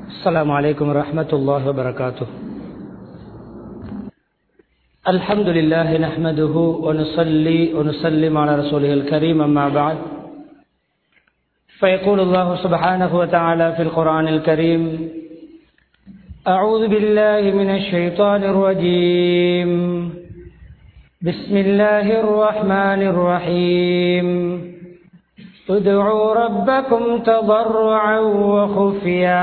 السلام عليكم ورحمة الله وبركاته الحمد لله نحمده ونصلي ونسلم على رسوله الكريم أما بعد فيقول الله سبحانه وتعالى في القرآن الكريم أعوذ بالله من الشيطان الرجيم بسم الله الرحمن الرحيم ادعوا ربكم تضرعا وخفيه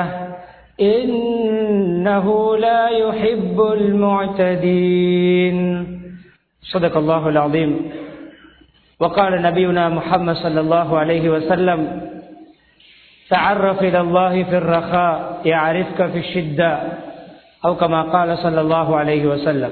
إنه لا يحب المعتدين صدق الله العظيم وقال نبينا محمد صلى الله عليه وسلم تعرف إلى الله في الرخاء يعرفك في الشدة أو كما قال صلى الله عليه وسلم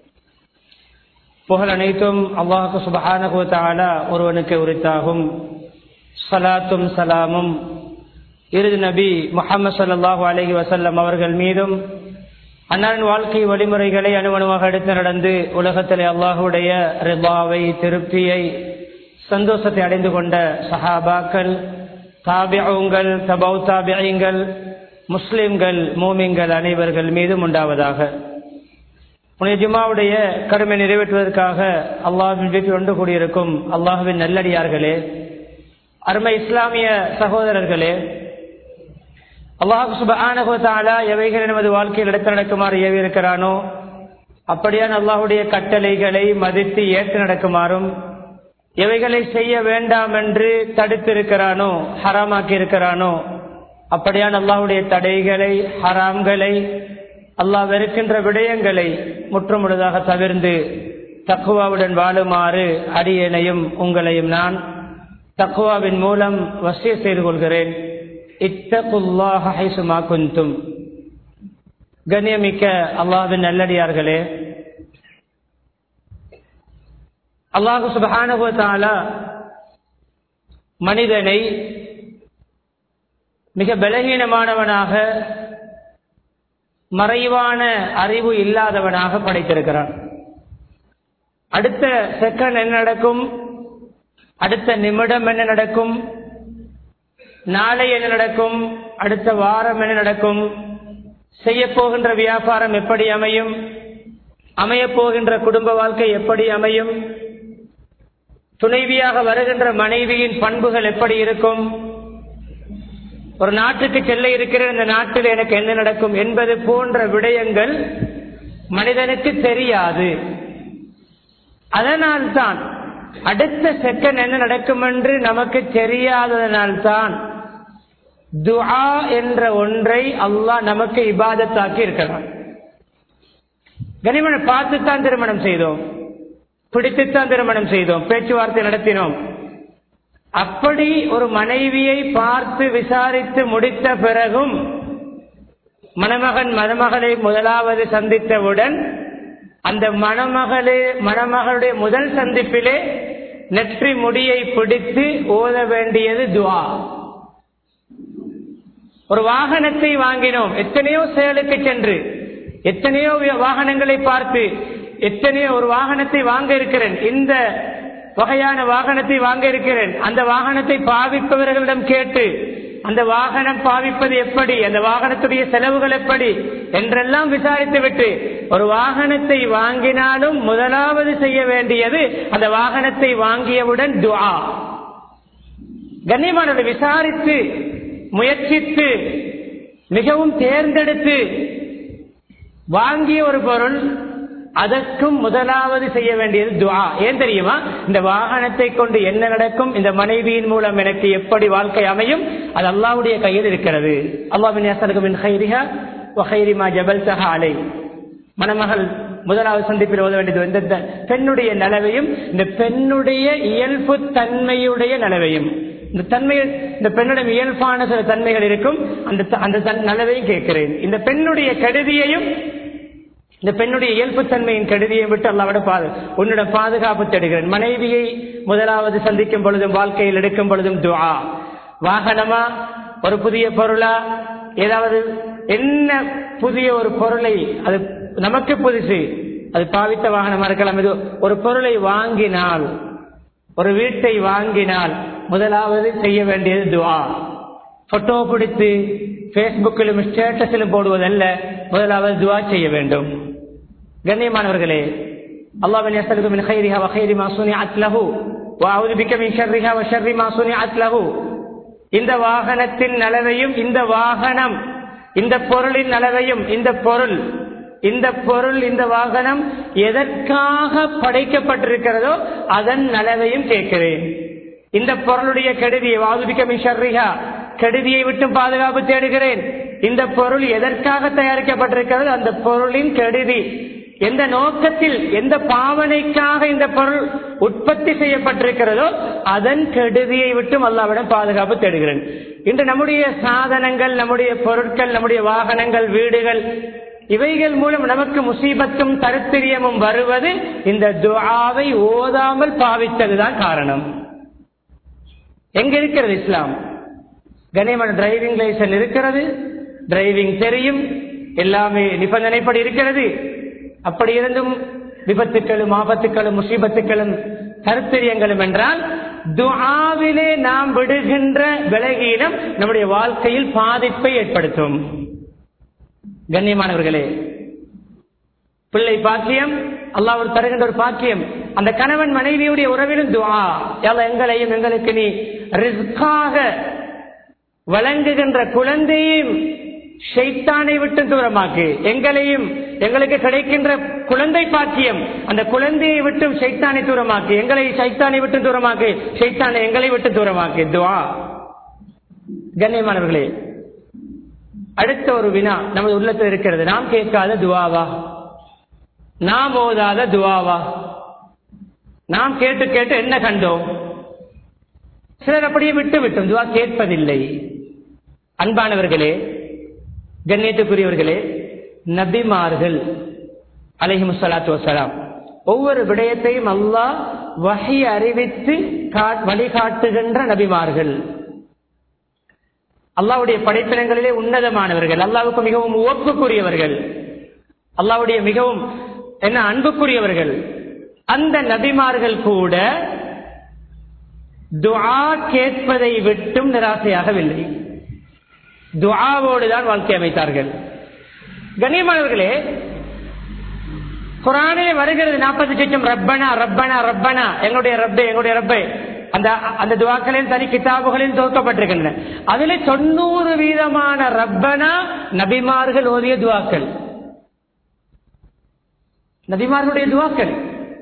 புகழ் அனைத்தும் அல்லாஹு சுபஹானகு தாலா ஒருவனுக்கு உரித்தாகும் சலாத்தும் சலாமும் இறுதி நபி முகமது சல்லாஹூ அலஹி வசல்லம் அவர்கள் மீதும் அன்னாரின் வாழ்க்கை வழிமுறைகளை அணுவணுவாக எடுத்து நடந்து உலகத்திலே அல்லாஹுடைய ரிபாவை திருப்தியை சந்தோஷத்தை அடைந்து கொண்ட சஹாபாக்கள் தாபியங்கள் தபௌ தாபியங்கள் முஸ்லிம்கள் மூமிங்கள் அனைவர்கள் மீதும் உண்டாவதாக உன்னை ஜுமாவுடைய கடமை நிறைவேற்றுவதற்காக அல்லாஹின் வீட்டில் ஒன்று கூடியிருக்கும் அல்லாஹுவின் நல்லடியார்களே அருமை இஸ்லாமிய சகோதரர்களே அல்லாஹு சுபானகோத்தாலா எவைகள் நமது வாழ்க்கையில் எடுத்து நடக்குமாறு ஏவி இருக்கிறானோ அப்படியான அல்லாஹுடைய கட்டளைகளை மதித்து ஏற்று நடக்குமாறும் எவைகளை செய்ய வேண்டாம் என்று தடுத்திருக்கிறானோ ஹராமாக்கி இருக்கிறானோ அப்படியான அல்லாஹுடைய தடைகளை ஹராம்களை அல்லாஹ் வெறுக்கின்ற விடயங்களை முற்றுமுழுதாக தவிர்ந்து தக்குவாவுடன் வாழுமாறு அடியனையும் உங்களையும் நான் தக்குவாவின் மூலம் வசிய செய்து கொள்கிறேன் இத்தகுல்லாஹுமா குந்தும் கண்ணியமிக்க அல்லாஹின் நல்லடியார்களே அல்லாஹு சுபஹானுவத்தாலா மனிதனை மிக பலகீனமானவனாக மறைவான அறிவு இல்லாதவனாக படைத்திருக்கிறான் அடுத்த செகண்ட் என்ன நடக்கும் அடுத்த நிமிடம் என்ன நடக்கும் நாளை என்ன நடக்கும் அடுத்த வாரம் என்ன நடக்கும் செய்ய போகின்ற வியாபாரம் எப்படி அமையும் அமைய போகின்ற குடும்ப வாழ்க்கை எப்படி அமையும் துணைவியாக வருகின்ற மனைவியின் பண்புகள் எப்படி இருக்கும் ஒரு நாட்டுக்கு செல்ல இருக்கிற இந்த நாட்டில் எனக்கு என்ன நடக்கும் என்பது போன்ற விடயங்கள் மனிதனுக்கு தெரியாது அதனால்தான் அடுத்த செகண்ட் என்ன நடக்கும் என்று நமக்கு தெரியாததனால்தான் துஆ என்ற ஒன்றை அல்லாஹ் நமக்கு இபாதத்தாக்கி இருக்கிறான் கனிமனை பார்த்துத்தான் திருமணம் செய்தோம் பிடித்துத்தான் திருமணம் செய்தோம் பேச்சுவார்த்தை நடத்தினோம் அப்படி ஒரு மனைவியை பார்த்து விசாரித்து முடித்த பிறகும் மணமகன் மணமகளை முதலாவது சந்தித்தவுடன் அந்த மணமகளே மணமகளுடைய முதல் சந்திப்பிலே நெற்றி முடியை பிடித்து ஓத வேண்டியது துவா ஒரு வாகனத்தை வாங்கினோம் எத்தனையோ செயலுக்கு சென்று எத்தனையோ வாகனங்களை பார்த்து எத்தனையோ ஒரு வாகனத்தை வாங்க இருக்கிறேன் இந்த வகையான வாகனத்தை வாங்க இருக்கிறேன் அந்த வாகனத்தை பாவிப்பவர்களிடம் கேட்டு அந்த வாகனம் பாவிப்பது எப்படி அந்த வாகனத்துடைய செலவுகள் எப்படி என்றெல்லாம் விசாரித்து விட்டு ஒரு வாகனத்தை வாங்கினாலும் முதலாவது செய்ய வேண்டியது அந்த வாகனத்தை வாங்கியவுடன் துவா கண்ணியமானவர்கள் விசாரித்து முயற்சித்து மிகவும் தேர்ந்தெடுத்து வாங்கிய ஒரு பொருள் அதற்கும் முதலாவது செய்ய வேண்டியது துவா ஏன் தெரியுமா இந்த வாகனத்தை கொண்டு என்ன நடக்கும் இந்த மனைவியின் மூலம் எனக்கு எப்படி வாழ்க்கை அமையும் அது அல்லாவுடைய கையில் இருக்கிறது அல்லாவின் மணமகள் முதலாவது சந்திப்பில் ஓத வேண்டியது இந்த பெண்ணுடைய நலவையும் இந்த பெண்ணுடைய இயல்பு தன்மையுடைய நலவையும் இந்த தன்மை இந்த பெண்ணுடைய இயல்பான சில தன்மைகள் இருக்கும் அந்த அந்த நலவையும் கேட்கிறேன் இந்த பெண்ணுடைய கருதியையும் இந்த பெண்ணுடைய இயல்புத்தன்மையின் கெடுதியை விட்டு அல்லாவிட பாது உன்னிடம் பாதுகாப்பு தேடுகிறேன் மனைவியை முதலாவது சந்திக்கும் பொழுதும் வாழ்க்கையில் எடுக்கும் பொழுதும் துவா வாகனமா ஒரு புதிய பொருளா ஏதாவது என்ன புதிய ஒரு பொருளை அது நமக்கு புதுசு அது பாவித்த வாகனமா இருக்கலாம் இது ஒரு பொருளை வாங்கினால் ஒரு வீட்டை வாங்கினால் முதலாவது செய்ய வேண்டியது துவா போட்டோ பிடித்து பேஸ்புக்கிலும் ஸ்டேட்டஸிலும் போடுவதல்ல முதலாவது துவா செய்ய வேண்டும் கண்ணியமானவர்களே அல்லாஹ் يسألك من خيرها وخير ما صنعت له وأعوذ بك من شرها وشر ما صنعت له இந்த வாகனத்தின் நலவையும் இந்த வாகனம் இந்த பொருளின் நலவையும் இந்த பொருள் இந்த பொருள் இந்த வாகனம் எதற்காக படைக்கப்பட்டிருக்கிறதோ அதன் நலவையும் கேட்கிறேன் இந்த பொருளுடைய கெடுதியை வாதுபிக்க மிஷர்ரிகா கெடுதியை விட்டு பாதுகாப்பு தேடுகிறேன் இந்த பொருள் எதற்காக தயாரிக்கப்பட்டிருக்கிறது அந்த பொருளின் கெடுதி எந்த நோக்கத்தில் எந்த பாவனைக்காக இந்த பொருள் உற்பத்தி செய்யப்பட்டிருக்கிறதோ அதன் கெடுதியை விட்டும் அல்லாவிடம் பாதுகாப்பு தேடுகிறேன் இன்று நம்முடைய சாதனங்கள் நம்முடைய பொருட்கள் நம்முடைய வாகனங்கள் வீடுகள் இவைகள் மூலம் நமக்கு முசீபத்தும் தருத்திரியமும் வருவது இந்த துஆவை ஓதாமல் பாவித்ததுதான் காரணம் எங்க இருக்கிறது இஸ்லாம் கனிமன் டிரைவிங் லைசன்ஸ் இருக்கிறது டிரைவிங் தெரியும் எல்லாமே நிபந்தனைப்படி இருக்கிறது அப்படி இருந்தும் விபத்துக்களும் ஆபத்துக்களும் முசீபத்துக்களும் கருத்தரியங்களும் என்றால் துஆவிலே நாம் விடுகின்ற விலகீனம் நம்முடைய வாழ்க்கையில் பாதிப்பை ஏற்படுத்தும் கண்ணியமானவர்களே பிள்ளை பாக்கியம் அல்லாஹ் தருகின்ற ஒரு பாக்கியம் அந்த கணவன் மனைவியுடைய உறவிலும் துஆ யாழ்லா எங்களையும் எங்களுக்கு நீ ரிஸ்காக வழங்குகின்ற குழந்தையும் ஷைத்தானை விட்டு தூரமாக்கு எங்களையும் எங்களுக்கு கிடைக்கின்ற குழந்தை பாக்கியம் அந்த குழந்தையை விட்டு ஷைத்தானை தூரமாக்கு எங்களை சைத்தானை விட்டு தூரமாக்கு ஷைத்தானை எங்களை விட்டு தூரமாக்கு துவா கண்ணியமானவர்களே அடுத்த ஒரு வினா நமது உள்ளத்தில் இருக்கிறது நாம் கேட்காத துவாவா நாம் ஓதாத துவாவா நாம் கேட்டு கேட்டு என்ன கண்டோம் சிலர் அப்படியே விட்டு விட்டோம் துவா கேட்பதில்லை அன்பானவர்களே கண்ணியத்துக்குரியவர்களே நபிமார்கள் அலைஹிம் சலாத்து வசலாம் ஒவ்வொரு விடயத்தையும் அல்லாஹ் வகை அறிவித்து வழிகாட்டுகின்ற நபிமார்கள் அல்லாவுடைய படைப்பினங்களிலே உன்னதமானவர்கள் அல்லாவுக்கு மிகவும் உவப்புக்குரியவர்கள் அல்லாவுடைய மிகவும் என்ன அன்புக்குரியவர்கள் அந்த நபிமார்கள் கூட துஆ கேட்பதை விட்டும் நிராசையாகவில்லை துஆவோடு தான் வாழ்க்கை அமைத்தார்கள் கண்ணியமானவர்களே குரானிலே வருகிறது நாற்பத்தி லட்சம் ரப்பனா ரப்பனா ரப்பனா எங்களுடைய ரப்பே எங்களுடைய ரப்பே அந்த அந்த துவாக்களின் தனி கிதாபுகளில் துவக்கப்பட்டிருக்கின்றன அதிலே தொண்ணூறு வீதமான ரப்பனா நபிமார்கள் ஓதிய துவாக்கள் நபிமார்களுடைய துவாக்கள்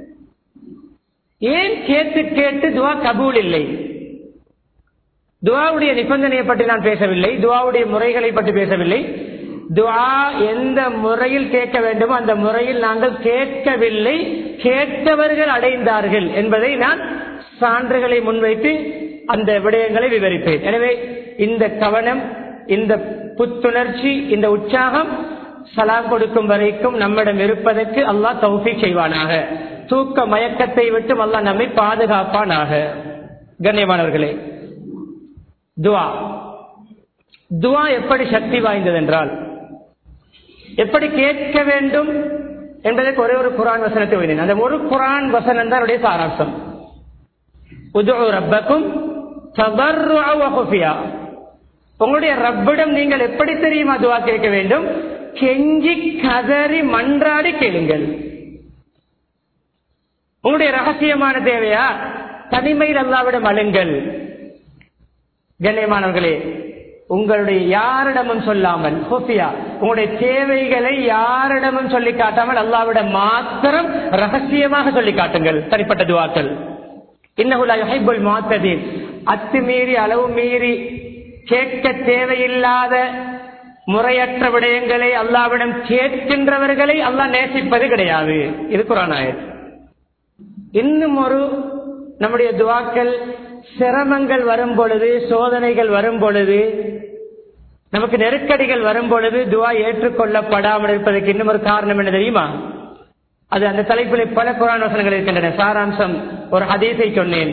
ஏன் கேட்டு கேட்டு துவா கபூல் இல்லை துவாவுடைய நிபந்தனையை பற்றி நான் பேசவில்லை துவாவுடைய முறைகளை பற்றி பேசவில்லை துவா எந்த முறையில் கேட்க வேண்டுமோ அந்த முறையில் நாங்கள் கேட்கவில்லை கேட்டவர்கள் அடைந்தார்கள் என்பதை நான் சான்றுகளை முன்வைத்து அந்த விடயங்களை விவரிப்பேன் எனவே இந்த கவனம் இந்த புத்துணர்ச்சி இந்த உற்சாகம் சலாம் கொடுக்கும் வரைக்கும் நம்மிடம் இருப்பதற்கு அல்லாஹ் தௌஃபி செய்வானாக தூக்க மயக்கத்தை விட்டு அல்லாஹ் நம்மை பாதுகாப்பானாக கண்ணியமானவர்களே துவா துவா எப்படி சக்தி வாய்ந்தது என்றால் எப்படி கேட்க வேண்டும் என்பதற்கு ஒரே ஒரு குரான் வசனத்தை ஓதினேன் அந்த ஒரு குரான் வசனம் தான் அவருடைய சாராம்சம் உதுஉ ரப்பக்கும் தபர்ருஅ வ குஃபியா உங்களுடைய ரப்பிடம் நீங்கள் எப்படி தெரியுமா துவா கேட்க வேண்டும் கெஞ்சி கதறி மன்றாடி கேளுங்கள் உங்களுடைய ரகசியமான தேவையா தனிமையில் அல்லாவிடம் அழுங்கள் கண்ணியமானவர்களே உங்களுடைய யாரிடமும் சொல்லாமல் ஹோஃபியா உங்களுடைய தேவைகளை யாரிடமும் சொல்லி காட்டாமல் அல்லாவிடம் மாத்திரம் ரகசியமாக சொல்லி காட்டுங்கள் தனிப்பட்ட துவாக்கள் இன்னகுல் மாத்ததீன் அத்துமீறி அளவு மீறி கேட்க தேவையில்லாத முறையற்ற விடயங்களை அல்லாவிடம் கேட்கின்றவர்களை அல்லாஹ் நேசிப்பது கிடையாது இது குரானாயர் இன்னும் ஒரு நம்முடைய துவாக்கள் சிரமங்கள் வரும் பொழுது சோதனைகள் வரும் பொழுது நமக்கு நெருக்கடிகள் வரும் பொழுது துவா ஏற்றுக்கொள்ளப்படாமல் இருப்பதற்கு இன்னும் ஒரு காரணம் என்ன தெரியுமா அது அந்த தலைப்பில் பல குரான் வசனங்கள் இருக்கின்றன சாராம்சம் ஒரு ஹதீஸை சொன்னேன்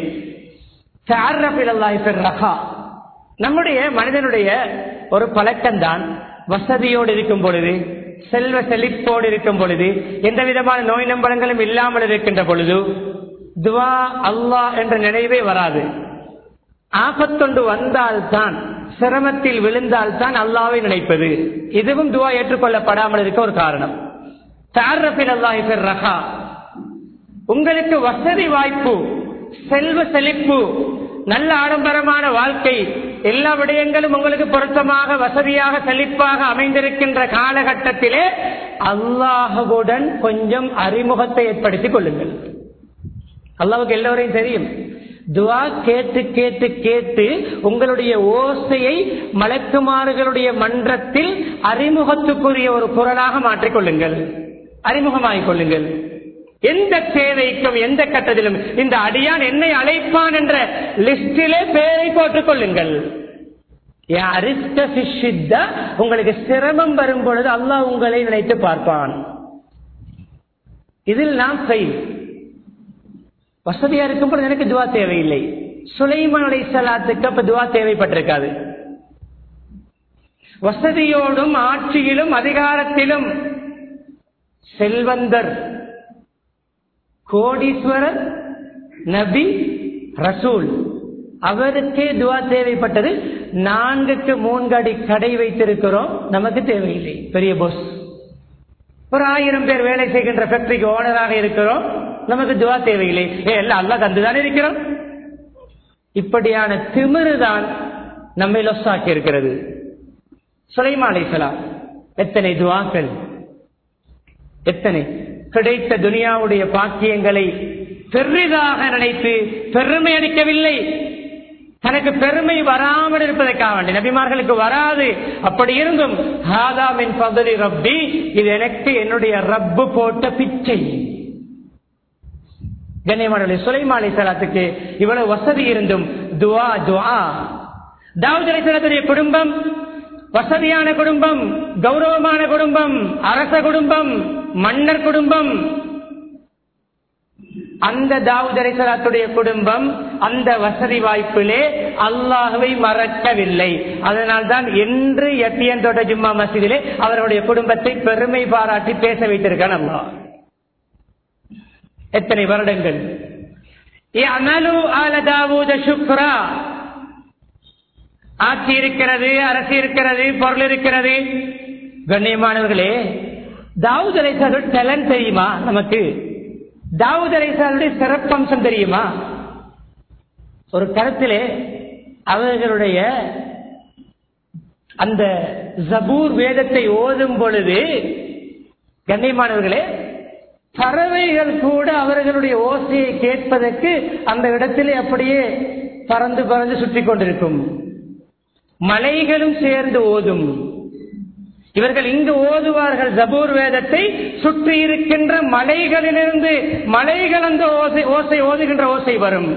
நம்முடைய மனிதனுடைய ஒரு பழக்கம்தான் வசதியோடு இருக்கும் பொழுது செல்வ செழிப்போடு இருக்கும் பொழுது எந்த விதமான நோய் நம்பலங்களும் இல்லாமல் இருக்கின்ற பொழுது துவா அல்லாஹ் என்ற நினைவே வராது ஆபத்தொண்டு வந்தால்தான் சிரமத்தில் விழுந்தால் தான் அல்லாவை நினைப்பது இதுவும் துவா ஏற்றுக்கொள்ளப்படாமல் இருக்க ஒரு காரணம் தாரபில் அல்லாஹி ரஹா உங்களுக்கு வசதி வாய்ப்பு செல்வ செழிப்பு நல்ல ஆடம்பரமான வாழ்க்கை எல்லா விடயங்களும் உங்களுக்கு பொருத்தமாக வசதியாக செழிப்பாக அமைந்திருக்கின்ற காலகட்டத்திலே அல்லாஹுடன் கொஞ்சம் அறிமுகத்தை ஏற்படுத்திக் கொள்ளுங்கள் அல்லாவுக்கு எல்லோரையும் தெரியும் துவா கேட்டு கேட்டு கேட்டு உங்களுடைய ஓசையை மலக்குமாறுகளுடைய மன்றத்தில் அறிமுகத்துக்குரிய ஒரு குரலாக மாற்றிக்கொள்ளுங்கள் அறிமுகமாகிக் கொள்ளுங்கள் எந்த தேவைக்கும் எந்த கட்டத்திலும் இந்த அடியான் என்னை அழைப்பான் என்ற லிஸ்டிலே பேரை போட்டுக் கொள்ளுங்கள் உங்களுக்கு சிரமம் வரும் பொழுது அல்லாஹ் உங்களை நினைத்து பார்ப்பான் இதில் நாம் ஃபெயில் வசதியா இருக்கும் பொழுது எனக்கு துவா தேவையில்லை சுலைமான் அலை சலாத்துக்கு அப்ப துவா தேவைப்பட்டிருக்காது வசதியோடும் ஆட்சியிலும் அதிகாரத்திலும் செல்வந்தர் கோடீஸ்வரர் நபி ரசூல் அவருக்கே துவா தேவைப்பட்டது நான்குக்கு மூன்று அடி கடை வைத்திருக்கிறோம் நமக்கு தேவையில்லை பெரிய போஸ் ஒரு ஆயிரம் பேர் வேலை செய்கின்ற ஃபேக்டரிக்கு ஓனராக இருக்கிறோம் நமக்கு துவா தேவையில்லை ஏ எல்லாம் அல்லா தந்துதான் இருக்கிறோம் இப்படியான திமிருதான் நம்மை லொஸ்ஸாக்கி இருக்கிறது சுலைமா அலைசலாம் எத்தனை துவாக்கள் எத்தனை கிடைத்த துனியாவுடைய பாக்கியங்களை பெரிதாக நினைத்து பெருமை அடிக்கவில்லை தனக்கு பெருமை வராமல் இருப்பதற்காக வேண்டி நபிமார்களுக்கு வராது அப்படி இருந்தும் ஹாதாமின் பதலி ரப்பி இது எனக்கு என்னுடைய ரப்பு போட்ட பிச்சை கண்ணியமான சுலைமாலை சலாத்துக்கு இவ்வளவு வசதி இருந்தும் துவா துவா தாவூத் அலைசலாத்துடைய குடும்பம் வசதியான குடும்பம் கௌரவமான குடும்பம் அரச குடும்பம் மன்னர் குடும்பம் அந்த தாவூத் அலைசலாத்துடைய குடும்பம் அந்த வசதி வாய்ப்பிலே அல்லாஹுவை மறக்கவில்லை அதனால்தான் என்று எட்டியன் தோட்ட ஜும்மா மசீதிலே அவருடைய குடும்பத்தை பெருமை பாராட்டி பேச வைத்திருக்கான் அல்லாஹ் எத்தனை வருடங்கள் ஆட்சி இருக்கிறது அரசு இருக்கிறது பொருள் இருக்கிறது கண்ணியமானவர்களே தாவூத் அலைசாலுடைய டேலண்ட் தெரியுமா நமக்கு தாவூத் அலைசாலுடைய சிறப்பம்சம் தெரியுமா ஒரு கருத்திலே அவர்களுடைய அந்த ஜபூர் வேதத்தை ஓதும் பொழுது கண்ணியமானவர்களே பறவைகள் கூட அவர்களுடைய ஓசையை கேட்பதற்கு அந்த இடத்திலே அப்படியே பறந்து பறந்து சுற்றி கொண்டிருக்கும் மலைகளும் சேர்ந்து ஓதும் இவர்கள் இங்கு ஓதுவார்கள் ஜபூர் வேதத்தை சுற்றி இருக்கின்ற மலைகளிலிருந்து மலைகள் அந்த ஓசை ஓசை ஓதுகின்ற ஓசை வரும்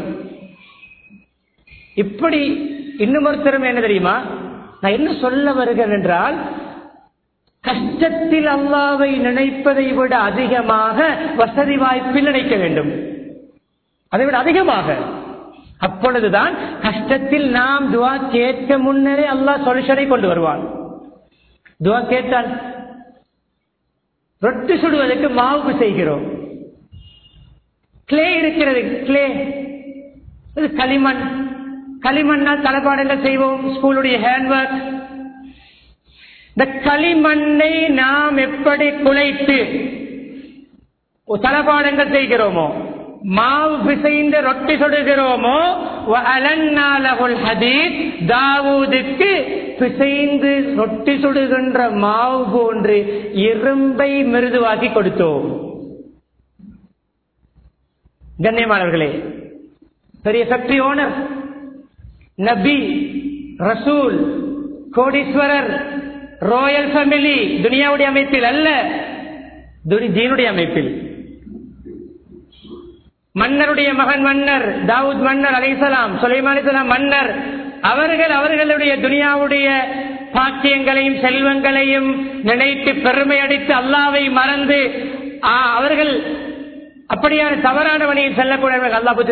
இப்படி இன்னும் ஒரு திறமை என்ன தெரியுமா நான் என்ன சொல்ல வருகிறேன் என்றால் கஷ்டத்தில் அல்லாவை நினைப்பதை விட அதிகமாக வசதி வாய்ப்பில் நினைக்க வேண்டும் அதை விட அதிகமாக அப்பொழுதுதான் கஷ்டத்தில் நாம் துவா கேட்க முன்னரே அல்லாஹ் சொல்யூஷனை கொண்டு வருவான் துவா கேட்டால் ரொட்டி சுடுவதற்கு மாவுக்கு செய்கிறோம் கிளே இருக்கிறது கிளே இது களிமண் களிமண்ணால் தலைப்பாடங்கள் செய்வோம் ஸ்கூலுடைய ஹேண்ட்ஒர்க் இந்த களிமண்ணை நாம் எப்படி குலைத்து தலபாடங்கள் செய்கிறோமோ மாவு பிசைந்து ரொட்டி சுடுகிறோமோ தாவூதுக்கு பிசைந்து ரொட்டி சுடுகின்ற மாவு போன்று இரும்பை மிருதுவாக்கி கொடுத்தோம் கண்ணியமானவர்களே பெரிய ஃபேக்டரி ஓனர் நபி ரசூல் கோடீஸ்வரர் ராயல் ஃபேமிலி துனியாவுடைய அமைப்பில் அல்ல தீனுடைய அமைப்பில் மன்னருடைய மகன் மன்னர் தாவூத் மன்னர் அலிசலாம் சுலைமான் அலிசலாம் மன்னர் அவர்கள் அவர்களுடைய துனியாவுடைய பாக்கியங்களையும் செல்வங்களையும் நினைத்து பெருமை அடித்து அல்லாவை மறந்து அவர்கள் அப்படியான தவறான வழியில் செல்லக்கூடிய அல்லா பத்தி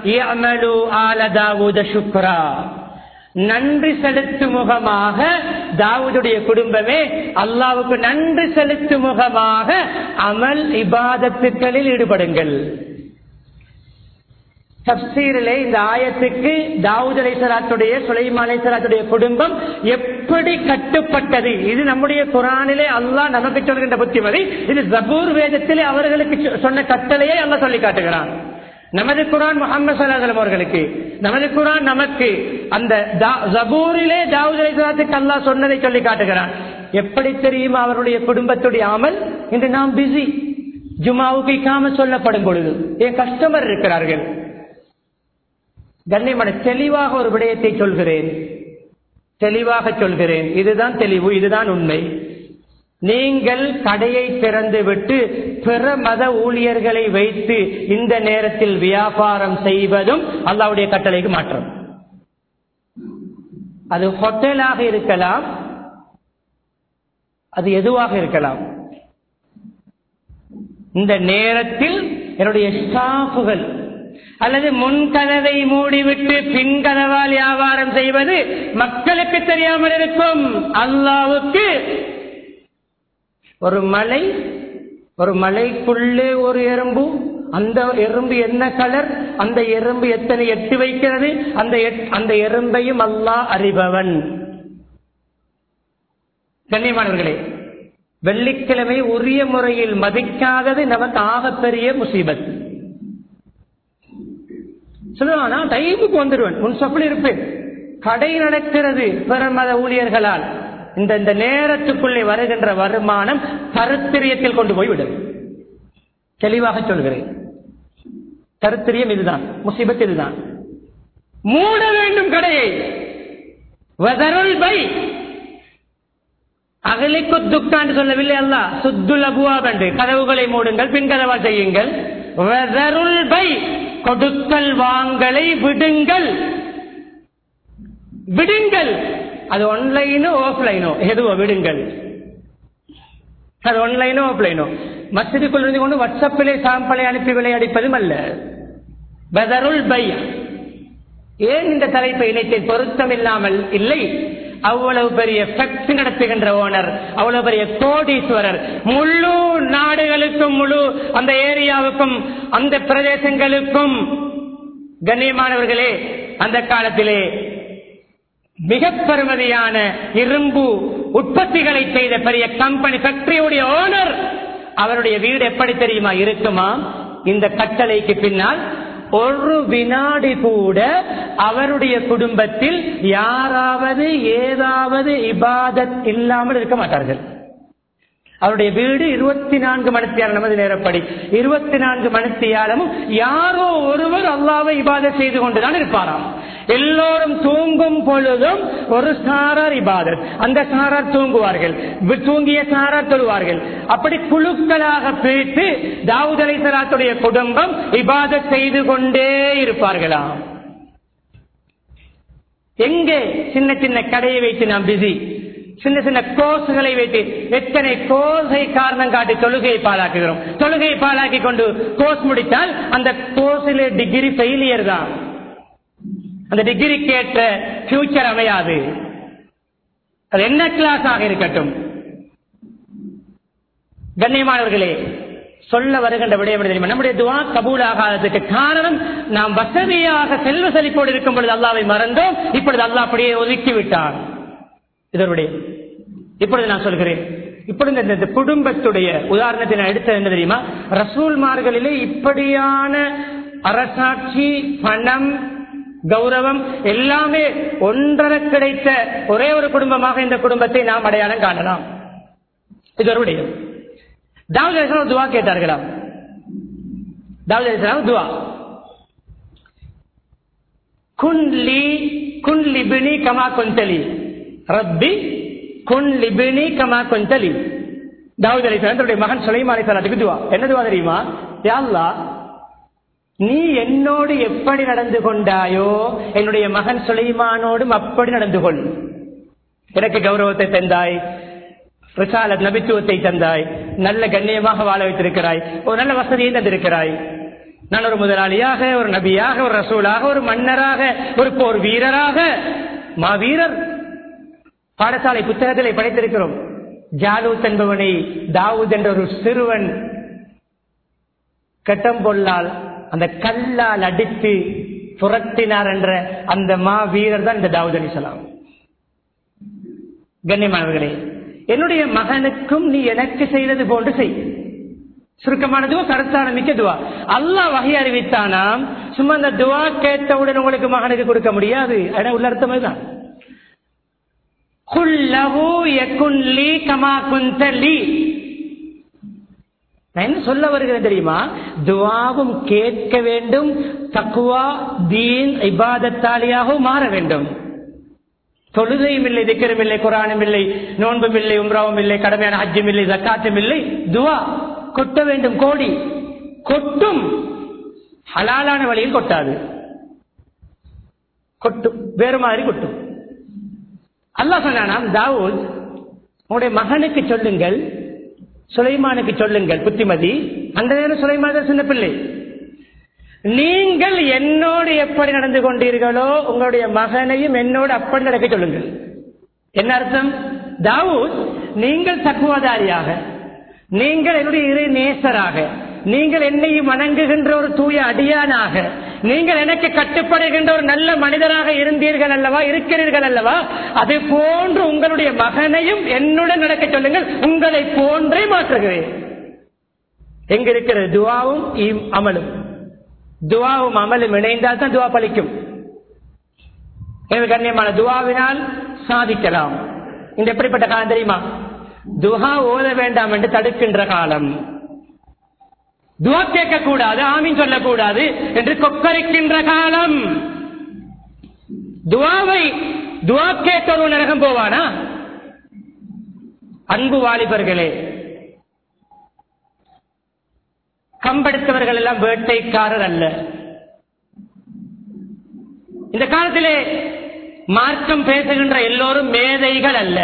சொன்னான் நன்றி செலுத்தும் முகமாக தாவூதுடைய குடும்பமே அல்லாவுக்கு நன்றி செலுத்தும் முகமாக அமல் இபாதத்துக்களில் ஈடுபடுங்கள் தப்சீரிலே இந்த ஆயத்துக்கு தாவூத் அலைசலாத்துடைய சுலைமா அலைசலாத்துடைய குடும்பம் எப்படி கட்டுப்பட்டது இது நம்முடைய குரானிலே அல்லாஹ் நமக்கு சொல்கின்ற புத்திமதி இது ஜபூர் வேதத்திலே அவர்களுக்கு சொ- சொன்ன கட்டளையை அல்லாஹ் சொல்லி காட்டுகிறான் நமது குரான் முகமது சல்லாஹலம் அவர்களுக்கு நமது குரான் நமக்கு அந்த தா- ஜபூரிலே தாவூத் அலைசலாத்துக்கு அல்லாஹ் சொன்னதை சொல்லி காட்டுகிறான் எப்படி தெரியுமா அவருடைய குடும்பத்துடைய அமல் இன்று நாம் பிஸி ஜுமாவுக்கு இக்காம சொல்லப்படும் பொழுது என் கஸ்டமர் இருக்கிறார்கள் கண்ணியமான தெளிவாக ஒரு விடயத்தை சொல்கிறேன் தெளிவாக சொல்கிறேன் இதுதான் தெளிவு இதுதான் உண்மை நீங்கள் கடையை திறந்து விட்டு பிற மத ஊழியர்களை வைத்து இந்த நேரத்தில் வியாபாரம் செய்வதும் அல்லாவுடைய கட்டளைக்கு மாற்றம் அது ஹோட்டலாக இருக்கலாம் அது எதுவாக இருக்கலாம் இந்த நேரத்தில் என்னுடைய ஸ்டாஃபுகள் அல்லது முன்கதவை மூடிவிட்டு பின்கதவால் வியாபாரம் செய்வது மக்களுக்கு தெரியாமல் இருக்கும் அல்லாவுக்கு ஒரு மலை ஒரு மலைக்குள்ளே ஒரு எறும்பு அந்த எறும்பு என்ன கலர் அந்த எறும்பு எத்தனை எட்டு வைக்கிறது அந்த எட்- அந்த எறும்பையும் அல்லாஹ் அறிபவன் கண்ணியமானவர்களே வெள்ளிக்கிழமை உரிய முறையில் மதிக்காதது நமக்கு ஆகப்பெரிய முசீபத் சொல்லுவான் நான் டைமுக்கு வந்துடுவேன் முன் சப்பில் இருப்பேன் கடை நடக்கிறது பிற மத ஊழியர்களால் இந்த இந்த நேரத்துக்குள்ளே வருகின்ற வருமானம் கருத்திரியத்தில் கொண்டு போய் விடும் தெளிவாக சொல்கிறேன் கருத்திரியம் இதுதான் முசீபத் இதுதான் மூட வேண்டும் கடையை வதருள் பை அகலிக்கு துக்கான்னு சொல்லவில்லை அல்ல சுத்துல் அபுவா என்று கதவுகளை மூடுங்கள் பின் கதவா செய்யுங்கள் வதருள் பை கொடுக்கல் வாங்கலை விடுங்கள் விடுங்கள் அது ஒன்லைனோ ஆஃப்லைனோ எதுவோ விடுங்கள் அது ஒன்லைனோ ஆஃப்லைனோ மசிதிக்குள் இருந்து கொண்டு வாட்ஸ்அப்பிலே சாம்பலை அனுப்பி விளையாடிப்பதும் அல்ல பதருள் பை ஏன் இந்த தலைப்பை இணைத்தேன் பொருத்தம் இல்லாமல் இல்லை அவ்வளவு பெரிய ஃபேக்டரி நடத்துகின்ற ஓனர் அவ்வளவு பெரிய கோடீஸ்வரர் முழு நாடுகளுக்கும் முழு அந்த ஏரியாவுக்கும் அந்த பிரதேசங்களுக்கும் கண்ணியமானவர்களே அந்த காலத்திலே மிக பெருமதியான இரும்பு உற்பத்திகளை செய்த பெரிய கம்பெனி ஃபேக்டரியுடைய ஓனர் அவருடைய வீடு எப்படி தெரியுமா இருக்குமா இந்த கட்டளைக்கு பின்னால் ஒரு வினாடி கூட அவருடைய குடும்பத்தில் யாராவது ஏதாவது இபாதத் இல்லாமல் இருக்க மாட்டார்கள் அவருடைய வீடு இருபத்தி நான்கு மணித்தியாலம் நமது நேரப்படி இருபத்தி நான்கு மணித்தியாலமும் யாரோ ஒருவர் அல்லாவை இபாதத் செய்து கொண்டுதான் இருப்பாராம் எல்லோரும் தூங்கும் பொழுதும் ஒரு சாரார் இபாதத் அந்த சாரார் தூங்குவார்கள் வி- தூங்கிய சாரார் தொழுவார்கள் அப்படி குழுக்களாக பிரித்து தாவூத் அலைசலாத்துடைய குடும்பம் இபாதத் செய்து கொண்டே இருப்பார்களாம் எங்கே சின்ன சின்ன கடையை வைத்து நாம் பிஸி சின்ன சின்ன கோர்ஸ்களை வைத்து எத்தனை கோர்ஸை காரணம் காட்டி தொழுகையை பாழாக்குகிறோம் தொழுகையை பாழாக்கி கொண்டு கோர்ஸ் முடித்தால் அந்த கோர்ஸில் டிகிரி ஃபெயிலியர் தான் அந்த டிகிரிக்கு ஏற்ற ஃபியூச்சர் அமையாது அது என்ன கிளாஸ் ஆக இருக்கட்டும் கண்ணியமானவர்களே சொல்ல வருகின்ற விடயம் என்ன தெரியுமா நம்முடைய துவா கபூல் ஆகாததுக்கு காரணம் நாம் வசதியாக செல்வ செழிப்போடு இருக்கும் பொழுது அல்லாவை மறந்தோம் இப்பொழுது அல்லாஹ் அப்படியே ஒதுக்கி விட்டான் இதனுடைய இப்பொழுது நான் சொல்கிறேன் இப்பொழுது இந்த- இந்த குடும்பத்துடைய உதாரணத்தை நான் எடுத்தது என்ன தெரியுமா ரசூல்மார்களிலே இப்படியான அரசாட்சி பணம் கௌரவம் எல்லாமே ஒன்றரை கிடைத்த ஒரே ஒரு குடும்பமாக இந்த குடும்பத்தை நாம் அடையாளம் காணலாம் இது ஒரு விடயம் தாவூத் அலைஹிஸ்ஸலாம் துவா கேட்டார்களாம் தாவூத் அலைஹிஸ்ஸலாம் துவா குன்லி குன் லிபினி கமா கொந்தலி ரப்பி குன் லிபினி கமா கொந்தலி தாவூத் அலைஹிஸ்ஸலாம் தன்னுடைய மகன் சுலைமான் அலைஹிஸ்ஸலாத்துக்கு துவா என்ன துவா தெரியுமா யா அல்லாஹ் நீ என்னோடு எப்படி நடந்து கொண்டாயோ என்னுடைய மகன் சுலைமானோடும் அப்படி நடந்து கொள் எனக்கு கௌரவத்தை தந்தாய் ரிசாலத் நபித்துவத்தை தந்தாய் நல்ல கண்ணியமாக வாழ வைத்திருக்கிறாய் ஒரு நல்ல வசதியை தந்திருக்கிறாய் நான் ஒரு முதலாளியாக ஒரு நபியாக ஒரு ரசூலாக ஒரு மன்னராக ஒரு போர் வீரராக மாவீரர் பாடசாலை புத்தகத்திலே படைத்திருக்கிறோம் ஜாலூத் என்பவனை தாவூத் என்ற ஒரு சிறுவன் கட்டம் பொல்லால் அந்த கல்லால் அடித்து புரட்டினார் என்ற அந்த மா வீரர் தான் இந்த தாவூத் அலிசலாம் கண்ணியமானவர்களே என்னுடைய மகனுக்கும் நீ எனக்கு செய்தது போன்று செய் சுருக்கமான துவா கருத்தான மிக்க துவா அல்லாஹ் வகை அறிவித்தானாம் சும்மா அந்த துவா கேட்டவுடன் உங்களுக்கு மகனுக்கு கொடுக்க முடியாது அட உள்ள அர்த்தம் அதுதான் குல்லஹு யகுன் லீ கமா குந்த லீ நான் என்ன சொல்ல வருகிறேன் தெரியுமா துவாவும் கேட்க வேண்டும் தக்குவா தீன் இபாதத்தாலியாகவும் மாற வேண்டும் தொழுகையும் இல்லை திக்கரும் இல்லை குரானும் இல்லை நோன்பும் இல்லை உம்ராவும் இல்லை கடமையான ஹஜ்ஜும் இல்லை ஜக்காத்தும் இல்லை துவா கொட்ட வேண்டும் கோடி கொட்டும் ஹலாலான வழியில் கொட்டாது கொட்டும் வேறு மாதிரி கொட்டும் அல்லாஹ் சொன்னானாம் தாவூத் உங்களுடைய மகனுக்கு சொல்லுங்கள் சுலைமானுக்கு சொல்லுங்கள் புத்திமதி அந்த நேரம் சுலைமான சின்ன பிள்ளை நீங்கள் என்னோடு எப்படி நடந்து கொண்டீர்களோ உங்களுடைய மகனையும் என்னோடு அப்படி நடக்க சொல்லுங்கள் என்ன அர்த்தம் தாவூத் நீங்கள் தக்குவாதாரியாக நீங்கள் என்னுடைய இறை நேசராக நீங்கள் என்னை வணங்குகின்ற ஒரு தூய அடியானாக நீங்கள் எனக்கு கட்டுப்படுகின்ற ஒரு நல்ல மனிதராக இருந்தீர்கள் அல்லவா இருக்கிறீர்கள் அல்லவா அது போன்று உங்களுடைய மகனையும் என்னுடன் நடக்க சொல்லுங்கள் உங்களை போன்றே மாற்றுகிறேன் எங்க இருக்கிறது துவாவும் ஈம் அமலும் துவாவும் அமலும் இணைந்தால் தான் துவா பலிக்கும் எனவே கண்ணியமான துவாவினால் சாதிக்கலாம் இந்த எப்படிப்பட்ட காலம் தெரியுமா துஹா ஓத வேண்டாம் என்று தடுக்கின்ற காலம் துவா கேட்க கூடாது ஆமீன் சொல்லக்கூடாது என்று கொக்கரிக்கின்ற காலம் துவாவை துவா கேட்டொரு நரகம் போவானா அன்பு வாலிபர்களே கம்பெடுத்தவர்கள் எல்லாம் வேட்டைக்காரர் அல்ல இந்த காலத்திலே மார்க்கம் பேசுகின்ற எல்லோரும் மேதைகள் அல்ல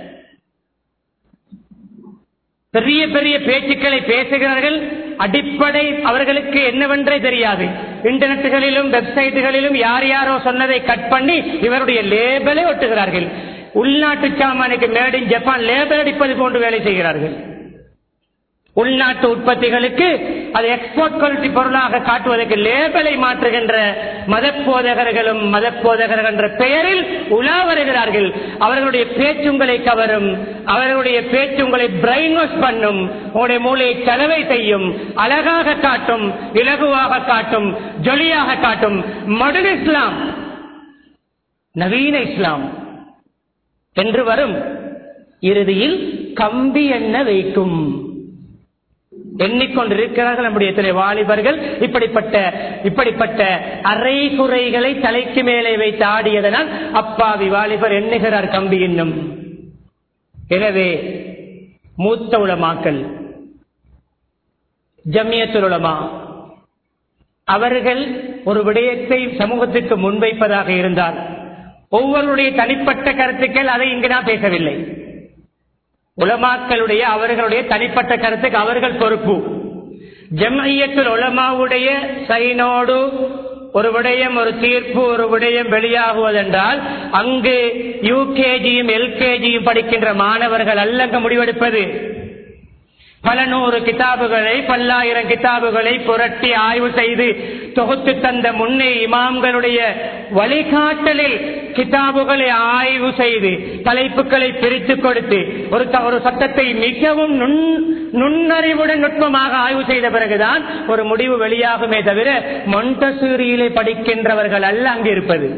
பெரிய பெரிய பேச்சுக்களை பேசுகிறார்கள் அடிப்படை அவர்களுக்கு என்னவென்றே தெரியாது இன்டர்நெட்டுகளிலும் வெப்சைட்டுகளிலும் யார் யாரோ சொன்னதை கட் பண்ணி இவருடைய லேபலை ஒட்டுகிறார்கள் உள்நாட்டு சாமானுக்கு மேட் இன் ஜப்பான் லேபல் அடிப்பது போன்று வேலை செய்கிறார்கள் உள்நாட்டு உற்பத்திகளுக்கு அது எக்ஸ்போர்ட் குவாலிட்டி பொருளாக காட்டுவதற்கு லேபலை மாற்றுகின்ற மத போதகர்களும் மத போதகர்கள் என்ற பெயரில் உலா வருகிறார்கள் அவர்களுடைய பேச்சு உங்களை கவரும் அவர்களுடைய பேச்சு உங்களை பிரெயின் வாஷ் பண்ணும் உங்களுடைய மூளையை செலவை செய்யும் அழகாக காட்டும் இலகுவாக காட்டும் ஜொலியாக காட்டும் மடல் இஸ்லாம் நவீன இஸ்லாம் என்று வரும் இறுதியில் கம்பி எண்ண வைக்கும் எண்ணிக்கொண்டிருக்கிறார்கள் நம்முடைய சில வாலிபர்கள் இப்படிப்பட்ட இப்படிப்பட்ட அரை குறைகளை தலைக்கு மேலே வைத்து ஆடியதனால் அப்பாவி வாலிபர் எண்ணுகிறார் கம்பி இன்னும் எனவே மூத்த உளமாக்கல் ஜம்மியத்துல் உலமா அவர்கள் ஒரு விடயத்தை சமூகத்திற்கு முன்வைப்பதாக இருந்தால் ஒவ்வொருடைய தனிப்பட்ட கருத்துக்கள் அதை இங்கு நான் பேசவில்லை உலமாக்களுடைய அவர்களுடைய தனிப்பட்ட கருத்துக்கு அவர்கள் பொறுப்பு ஜம்ஐயத்தில் உலமாவுடைய சைனோடு ஒரு விடயம் ஒரு தீர்ப்பு ஒரு விடயம் வெளியாகுவதென்றால் அங்கு யூகேஜியும் எல்கேஜியும் படிக்கின்ற மாணவர்கள் அல்லங்க முடிவெடுப்பது பல நூறு கிதாபுகளை பல்லாயிரம் கிதாபுகளை புரட்டி ஆய்வு செய்து தொகுத்து தந்த முன்னே இமாம்களுடைய வழிகாட்டலில் கிதாபுகளை ஆய்வு செய்து தலைப்புகளை பிரித்து கொடுத்து ஒரு த- ஒரு சட்டத்தை மிகவும் நுண் நுண்ணறிவுடன் நுட்பமாக ஆய்வு செய்த பிறகுதான் ஒரு முடிவு வெளியாகுமே தவிர மொண்டசூரியிலே படிக்கின்றவர்கள் அல்ல அங்கு இருப்பது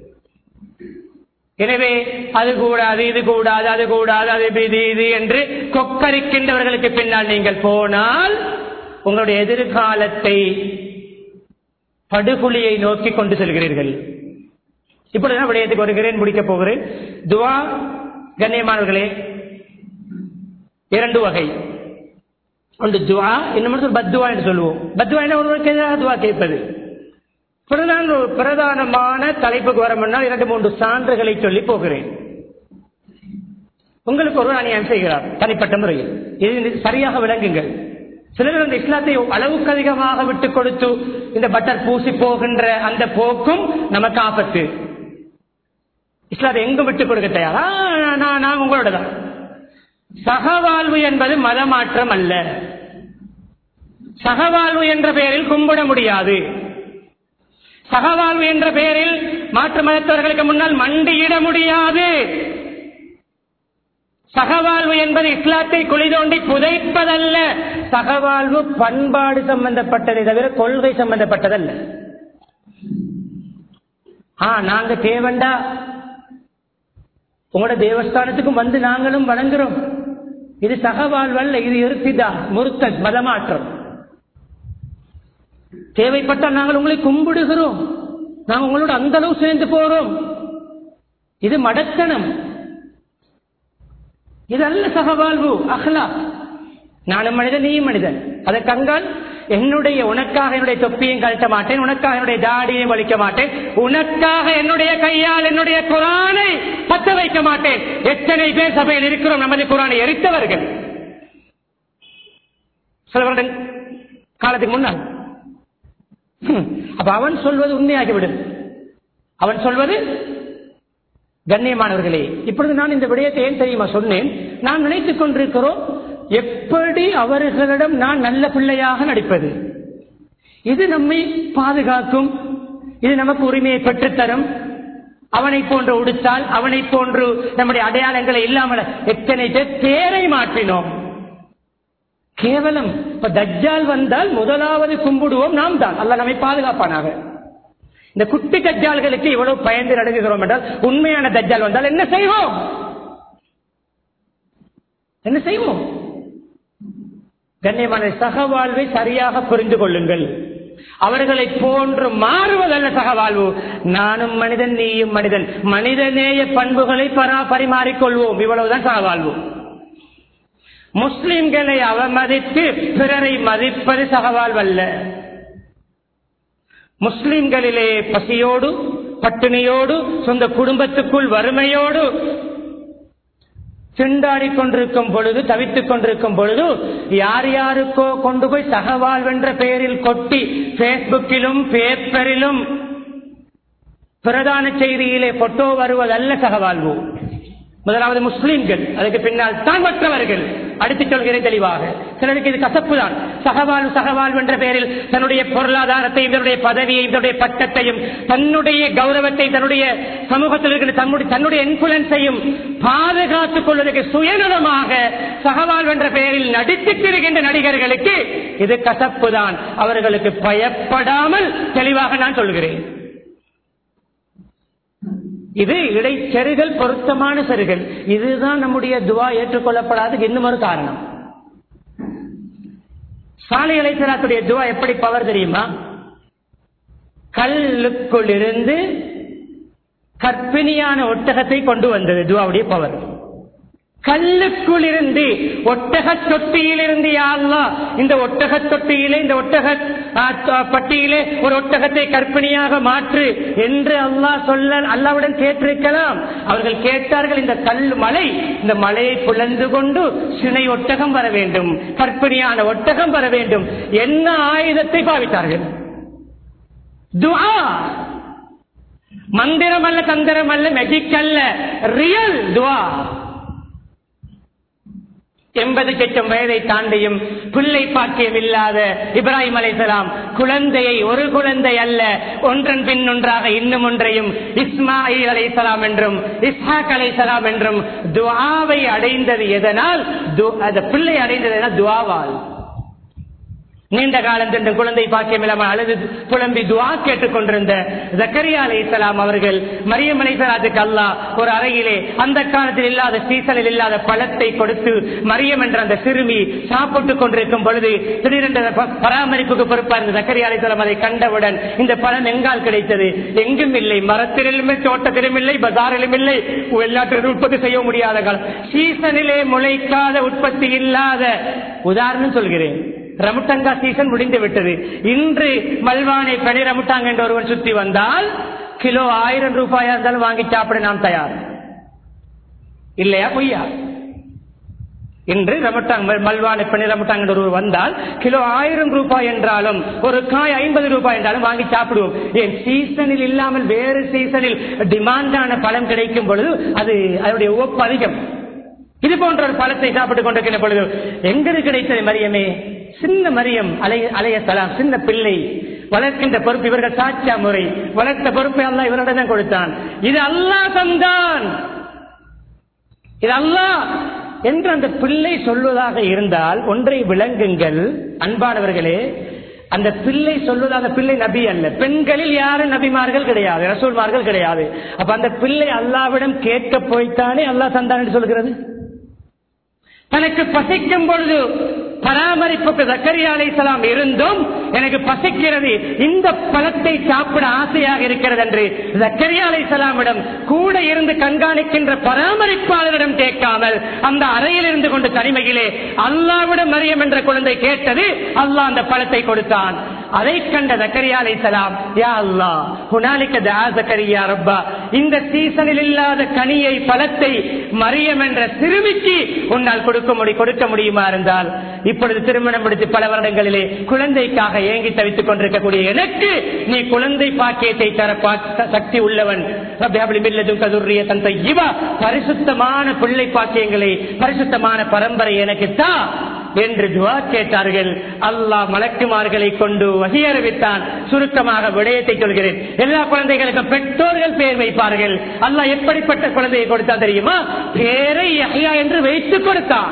எனவே அது கூடாது இது கூடாது அது கூடாது அது இது இது என்று கொக்கரிக்கின்றவர்களுக்கு பின்னால் நீங்கள் போனால் உங்களுடைய எதிர்காலத்தை படுகொலியை நோக்கி கொண்டு செல்கிறீர்கள் இப்பொழுது நான் விடயத்துக்கு வருகிறேன் முடிக்கப் போகிறேன் துவா கண்ணியமானவர்களே இரண்டு வகை ஒன்று துவா இன்னும் பத்துவா என்று சொல்லுவோம் பத்துவா என்ன ஒருவருக்கு எதிராக துவா கேட்பது பிரதான பிரதானமான தலைப்புக்கு வர முன்னால் இரண்டு மூன்று சான்றுகளை சொல்லி போகிறேன் உங்களுக்கு ஒரு அநியாயம் செய்கிறார் தனிப்பட்ட முறையில் இது சரியாக விளங்குங்கள் சிலர் இந்த இஸ்லாத்தை அளவுக்கு அதிகமாக விட்டுக் கொடுத்து இந்த பட்டர் பூசி போகின்ற அந்த போக்கும் நமக்கு ஆபத்து இஸ்லாத்தை எங்கும் விட்டுக் கொடுக்க தயாரா நான் நான் உங்களோட தான் சகவாழ்வு என்பது மதமாற்றம் அல்ல சகவாழ்வு என்ற பெயரில் கும்பிட முடியாது சகவாழ்வு என்ற பெயரில் மாற்று மதத்தவர்களுக்கு முன்னால் மண்டியிட முடியாது சகவாழ்வு என்பது இஸ்லாத்தை குளிதோண்டி புதைப்பதல்ல சகவாழ்வு பண்பாடு சம்பந்தப்பட்டதை தவிர கொள்கை சம்பந்தப்பட்டதல்ல ஆ நாங்க தேவண்டா உங்களோட தேவஸ்தானத்துக்கும் வந்து நாங்களும் வணங்குறோம் இது சகவாழ்வல்ல இது இருத்திதா முருத்த மதமாற்றம் தேவைப்பட்டால் நாங்கள் உங்களை கும்பிடுகிறோம் நாங்கள் உங்களோட அந்த அளவு சேர்ந்து போறோம் இது மடத்தனம் இது அல்ல சகவாழ்வு அஹ்லா நானும் மனிதன் நீயும் மனிதன் அதை கங்கால் என்னுடைய உனக்காக என்னுடைய தொப்பியும் கழட்ட மாட்டேன் உனக்காக என்னுடைய தாடியையும் வலிக்க மாட்டேன் உனக்காக என்னுடைய கையால் என்னுடைய குரானை பத்த வைக்க மாட்டேன் எத்தனை பேர் சபையில் இருக்கிறோம் நமது குரானை எரித்தவர்கள் சில வருடம் காலத்துக்கு முன்னால் ஹம், அப்ப அவன் சொல்வது உண்மையாகிவிடும் அவன் சொல்வது கண்ணியமானவர்களே இப்பொழுது நான் இந்த விடயத்தை ஏன் தெரியுமா சொன்னேன் நான் நினைத்துக் கொண்டிருக்கிறோம் எப்படி அவர்களிடம் நான் நல்ல பிள்ளையாக நடிப்பது இது நம்மை பாதுகாக்கும் இது நமக்கு உரிமையை பெற்றுத்தரும் அவனை போன்று உடுத்தால் அவனை போன்று நம்முடைய அடையாளங்களை இல்லாமல் எத்தனை பேர் பேரை மாற்றினோம் கேவலம் இப்ப தஜ்ஜால் வந்தால் முதலாவது கும்பிடுவோம் நாம் தான் அல்ல நம்மை பாதுகாப்பானாக இந்த குட்டி தஜ்ஜால்களுக்கு இவ்வளவு பயந்து நடக்குகிறோம் என்றால் உண்மையான தஜ்ஜால் வந்தால் என்ன செய்வோம் என்ன செய்வோம் கண்ணியமான சகவாழ்வை சரியாக புரிந்து கொள்ளுங்கள் அவர்களை போன்று மாறுவதல்ல சகவாழ்வு நானும் மனிதன் நீயும் மனிதன் மனிதநேய பண்புகளை பரா பரிமாறிக்கொள்வோம் இவ்வளவுதான் சகவாழ்வு முஸ்லிம்களை அவமதித்து பிறரை மதிப்பது சகவாழ்வல்ல முஸ்லிம்களிலே பசியோடு பட்டினியோடு சொந்த குடும்பத்துக்குள் வறுமையோடு திண்டாடி கொண்டிருக்கும் பொழுது தவித்துக் கொண்டிருக்கும் பொழுது யார் யாருக்கோ கொண்டு போய் சகவாழ்வென்ற பெயரில் கொட்டி பேஸ்புக்கிலும் பேப்பரிலும் பிரதான செய்தியிலே போட்டோ வருவதல்ல சகவாழ்வு முதலாவது முஸ்லிம்கள் அதுக்கு பின்னால் தான் மற்றவர்கள் அடுத்து சொல்கிறேன் தெளிவாக சிலருக்கு இது கசப்பு தான் சகவாழ்வு சகவாழ்வு என்ற பெயரில் தன்னுடைய பொருளாதாரத்தையும் தன்னுடைய பதவியையும் தன்னுடைய பட்டத்தையும் தன்னுடைய கௌரவத்தை தன்னுடைய சமூகத்தில் இருக்கிற தன்னுடைய தன்னுடைய இன்ஃபுளுன்ஸையும் பாதுகாத்துக் கொள்வதற்கு சுயநலமாக சகவாழ்வு என்ற பெயரில் நடித்துக் திரிகின்ற நடிகர்களுக்கு இது கசப்பு தான் அவர்களுக்கு பயப்படாமல் தெளிவாக நான் சொல்கிறேன் இது இடைச்செருகள் பொருத்தமான செருகள் இதுதான் நம்முடைய துவா ஏற்றுக்கொள்ளப்படாத இன்னும் ஒரு காரணம் சாலை இளைஞராத்துடைய துவா எப்படி பவர் தெரியுமா கல்லுக்குள் இருந்து கற்பிணியான ஒட்டகத்தை கொண்டு வந்தது துவாவுடைய பவர் கல்லுக்குள் இருந்து ஒட்டக தொட்டியிலிருந்து யாழ்லா இந்த ஒட்டக தொட்டியிலே இந்த ஒட்டக ஆ, த- பட்டியிலே ஒரு ஒட்டகத்தை கற்பிணியாக மாற்று என்று அல்லாஹ் சொல்ல அல்லாவுடன் கேட்டிருக்கலாம் அவர்கள் கேட்டார்கள் இந்த கல் மலை இந்த மலையை புலந்து கொண்டு சினை ஒட்டகம் வர வேண்டும் கற்பிணியான ஒட்டகம் வர வேண்டும் என்ன ஆயுதத்தை பாவித்தார்கள் துஆ மந்திரம் அல்ல தந்திரம் அல்ல மெஜிக் அல்ல ரியல் துவா எண்பது லட்சம் வயதை தாண்டியும் பிள்ளை பாக்கியம் இல்லாத இப்ராஹிம் அலைசலாம் குழந்தையை ஒரு குழந்தை அல்ல ஒன்றன் பின் ஒன்றாக இன்னும் ஒன்றையும் இஸ்மாயில் அலைசலாம் என்றும் இஸ்ஹாக் அலைசலாம் என்றும் துஆவை அடைந்தது எதனால் து- அந்த பிள்ளை அடைந்தது எதனால் துஆவால் நீண்ட காலம் சென்று குழந்தை பாக்கியம் இல்லாமல் அழுது புலம்பி துவா கேட்டுக் கொண்டிருந்த ஜக்கரியா அலை இஸ்லாம் அவர்கள் மரியம் அலைசலாத்துக்கு அல்லாஹ் ஒரு அறையிலே அந்த காலத்தில் இல்லாத சீசனில் இல்லாத பழத்தை கொடுத்து மரியம் என்ற அந்த சிறுமி சாப்பிட்டுக் கொண்டிருக்கும் பொழுது திடீரென்று அந்த ப- பராமரிப்புக்கு பொறுப்பாக இருந்த ஜக்கரியா அலைசலாம் அதை கண்டவுடன் இந்த பழம் எங்கால் கிடைத்தது எங்கும் இல்லை மரத்திலும் இல்லை தோட்டத்திலும் இல்லை பஜாரிலும் இல்லை வெளிநாட்டில் உற்பத்தி செய்ய முடியாத காலம் சீசனிலே முளைக்காத உற்பத்தி இல்லாத உதாரணம் சொல்கிறேன் ரமுட்டங்கா சீசன் முடிந்து விட்டது இன்று மல்வானை பனி ரமுட்டாங்க என்று ஒருவன் சுத்தி வந்தால் கிலோ ஆயிரம் ரூபாயா இருந்தாலும் வாங்கி சாப்பிட நாம் தயார் இல்லையா பொய்யா இன்று ரமட்டாங்க மல்வானை பனி ரமட்டாங்க என்று ஒருவர் வந்தால் கிலோ ஆயிரம் ரூபாய் என்றாலும் ஒரு காய் ஐம்பது ரூபாய் என்றாலும் வாங்கி சாப்பிடுவோம் ஏன் சீசனில் இல்லாமல் வேறு சீசனில் டிமாண்டான பழம் கிடைக்கும் பொழுது அது அதனுடைய ஒப்பு அதிகம் இது போன்ற ஒரு பழத்தை சாப்பிட்டுக் கொண்டிருக்கிற பொழுது எங்களுக்கு கிடைத்தது மரியமே சின்ன மரியம் அலைய அலையசலாம் சின்ன பிள்ளை வளர்க்கின்ற பொறுப்பு இவர்கள் சாட்சியா முறை வளர்த்த பொறுப்பை அல்லா இவரிடம் தான் கொடுத்தான் இது அல்லாஹ் தந்தான் இது அல்லாஹ் என்று அந்த பிள்ளை சொல்வதாக இருந்தால் ஒன்றை விளங்குங்கள் அன்பானவர்களே அந்த பிள்ளை சொல்வதாக பிள்ளை நபி அல்ல பெண்களில் யாரும் நபிமார்கள் கிடையாது ரசூல்மார்கள் கிடையாது அப்ப அந்த பிள்ளை அல்லாவிடம் கேட்க போய்த்தானே அல்லாஹ் தந்தான் என்று சொல்கிறது தனக்கு பசிக்கும் பொழுது பராமரிப்புக்கு ஜக்கரியா அலைசலாம் இருந்தும் எனக்கு பசிக்கிறது இந்த பழத்தை சாப்பிட ஆசையாக இருக்கிறது என்று ஜக்கரியா அலைசலாமிடம் கூட இருந்து கண்காணிக்கின்ற பராமரிப்பாளரிடம் கேட்காமல் அந்த அறையில் இருந்து கொண்டு தனிமையிலே அல்லாவிடம் மரியம் என்ற குழந்தை கேட்டது அல்லாஹ் அந்த பழத்தை கொடுத்தான் அதை கண்ட ஜக்கரியா அலைசலாம் யா அல்லா ஹுனாலிக்க தா ஜக்கரியா ரப்பா இந்த சீசனில் இல்லாத கனியை பழத்தை மரியம் என்ற சிறுமிக்கு உன்னால் கொடுக்க முடி கொடுக்க முடியுமா இருந்தால் இப்பொழுது திருமணம் முடித்து பல வருடங்களிலே குழந்தைக்காக ஏங்கி தவித்துக் கொண்டிருக்கக்கூடிய எனக்கு நீ குழந்தை பாக்கியத்தை தர பா- சக்தி உள்ளவன் ரப்பி ஹப்லி மின் லதுன்க துர்ரியத்தன் தய்யிபா. பரிசுத்தமான பிள்ளை பாக்கியங்களை பரிசுத்தமான பரம்பரை எனக்கு தா என்று துவா கேட்டார்கள் அல்லாஹ் மலக்குமார்களை கொண்டு வகி அறிவித்தான் சுருக்கமாக விடயத்தை சொல்கிறேன் எல்லா குழந்தைகளுக்கும் பெற்றோர்கள் பெயர் வைப்பார்கள் அல்லாஹ் எப்படிப்பட்ட குழந்தையை கொடுத்தா தெரியுமா பேரை யஹ்யா என்று வைத்துக் கொடுத்தான்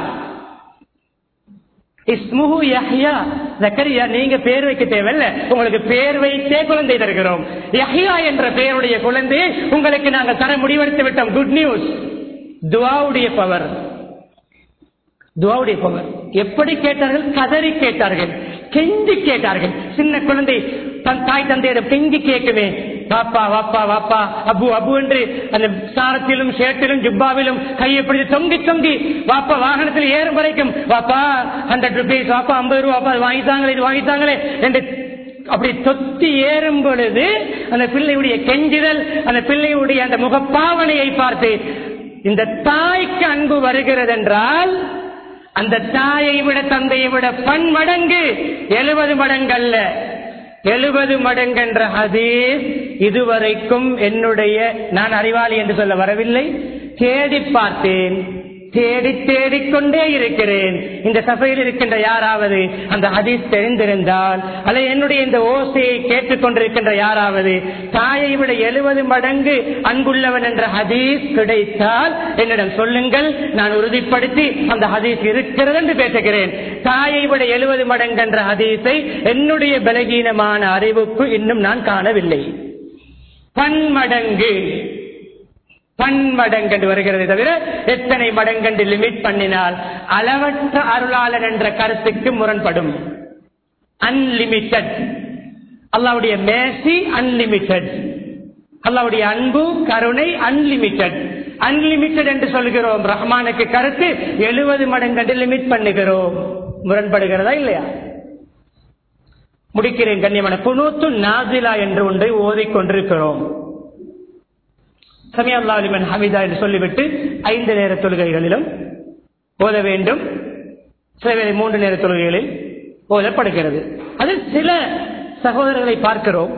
இஸ்முஹு யஹ்யா ஜக்கரியா நீங்க பேர் வைக்க தேவையில்ல உங்களுக்கு பேர் வைத்தே குழந்தை தருகிறோம் யஹ்யா என்ற பெயருடைய குழந்தை உங்களுக்கு நாங்கள் தர முடிவெடுத்து விட்டோம் குட் நியூஸ் துவாவுடைய பவர் துவாவுடைய பவர் எப்படி கேட்டார்கள் கதறி கேட்டார்கள் கெஞ்சி கேட்டார்கள் சின்ன குழந்தை தன் தாய் தந்தையிடம் கெஞ்சி கேட்குமே வாப்பா வாப்பா வாப்பா அபு அபு என்று அந்த சாரத்திலும் ஷேட்டிலும் ஜுப்பாவிலும் கையை பிடித்து தொங்கி தொங்கி வாப்பா வாகனத்தில் ஏறும் வரைக்கும் வாப்பா ஹண்ட்ரட் ருபீஸ் வாப்பா ஐம்பது ரூபா வாப்பா இது வாங்கித்தாங்களே இது வாங்கித்தாங்களே என்று அப்படி தொத்தி ஏறும் பொழுது அந்த பிள்ளையுடைய கெஞ்சுதல் அந்த பிள்ளையுடைய அந்த முகப்பாவனையை பார்த்து இந்த தாய்க்கு அன்பு வருகிறது என்றால் அந்த தாயை விட தந்தையை விட பன்மடங்கு எழுபது மடங்கல்ல எழுபது மடங்கு என்ற ஹதீஸ் இதுவரைக்கும் என்னுடைய நான் அறிவாளி என்று சொல்ல வரவில்லை தேடி பார்த்தேன் தேடி தேடிக்கொண்டே இருக்கிறேன் இந்த சபையில் இருக்கின்ற யாராவது அந்த ஹதீஸ் தெரிந்திருந்தால் அல்ல என்னுடைய இந்த ஓசையை கேட்டுக்கொண்டிருக்கின்ற யாராவது தாயை விட எழுபது மடங்கு அன்புள்ளவன் என்ற ஹதீஸ் கிடைத்தால் என்னிடம் சொல்லுங்கள் நான் உறுதிப்படுத்தி அந்த ஹதீஸ் இருக்கிறது என்று பேசுகிறேன் தாயை விட எழுபது மடங்கு என்ற ஹதீஸை என்னுடைய பலகீனமான அறிவுக்கு இன்னும் நான் காணவில்லை பன்மடங்கு பன்மடங்கண்டு வருகிறது தவிர எத்தனை மடங்கண்டு லிமிட் பண்ணினால் அளவற்ற அருளாளன் என்ற கருத்துக்கு முரண்படும் அன்லிமிட்டட் அல்லாவுடைய மேசி அன்லிமிட்டட் அல்லாவுடைய அன்பு கருணை அன்லிமிட்டட் அன்லிமிட்டட் என்று சொல்கிறோம் ரஹ்மானுக்கு கருத்து எழுபது மடங்கண்டு லிமிட் பண்ணுகிறோம் முரண்படுகிறதா இல்லையா முடிக்கிறேன் கண்ணியமான குனூத்து நாசிலா என்று ஒன்றை ஓதிக்கொண்டிருக்கிறோம் சமி அல்லாலிமன் ஹமிதா என்று சொல்லிவிட்டு ஐந்து நேர தொழுகைகளிலும் ஓத வேண்டும் சில வேளை மூன்று நேர தொழுகைகளில் ஓதப்படுகிறது அதில் சில சகோதரர்களை பார்க்கிறோம்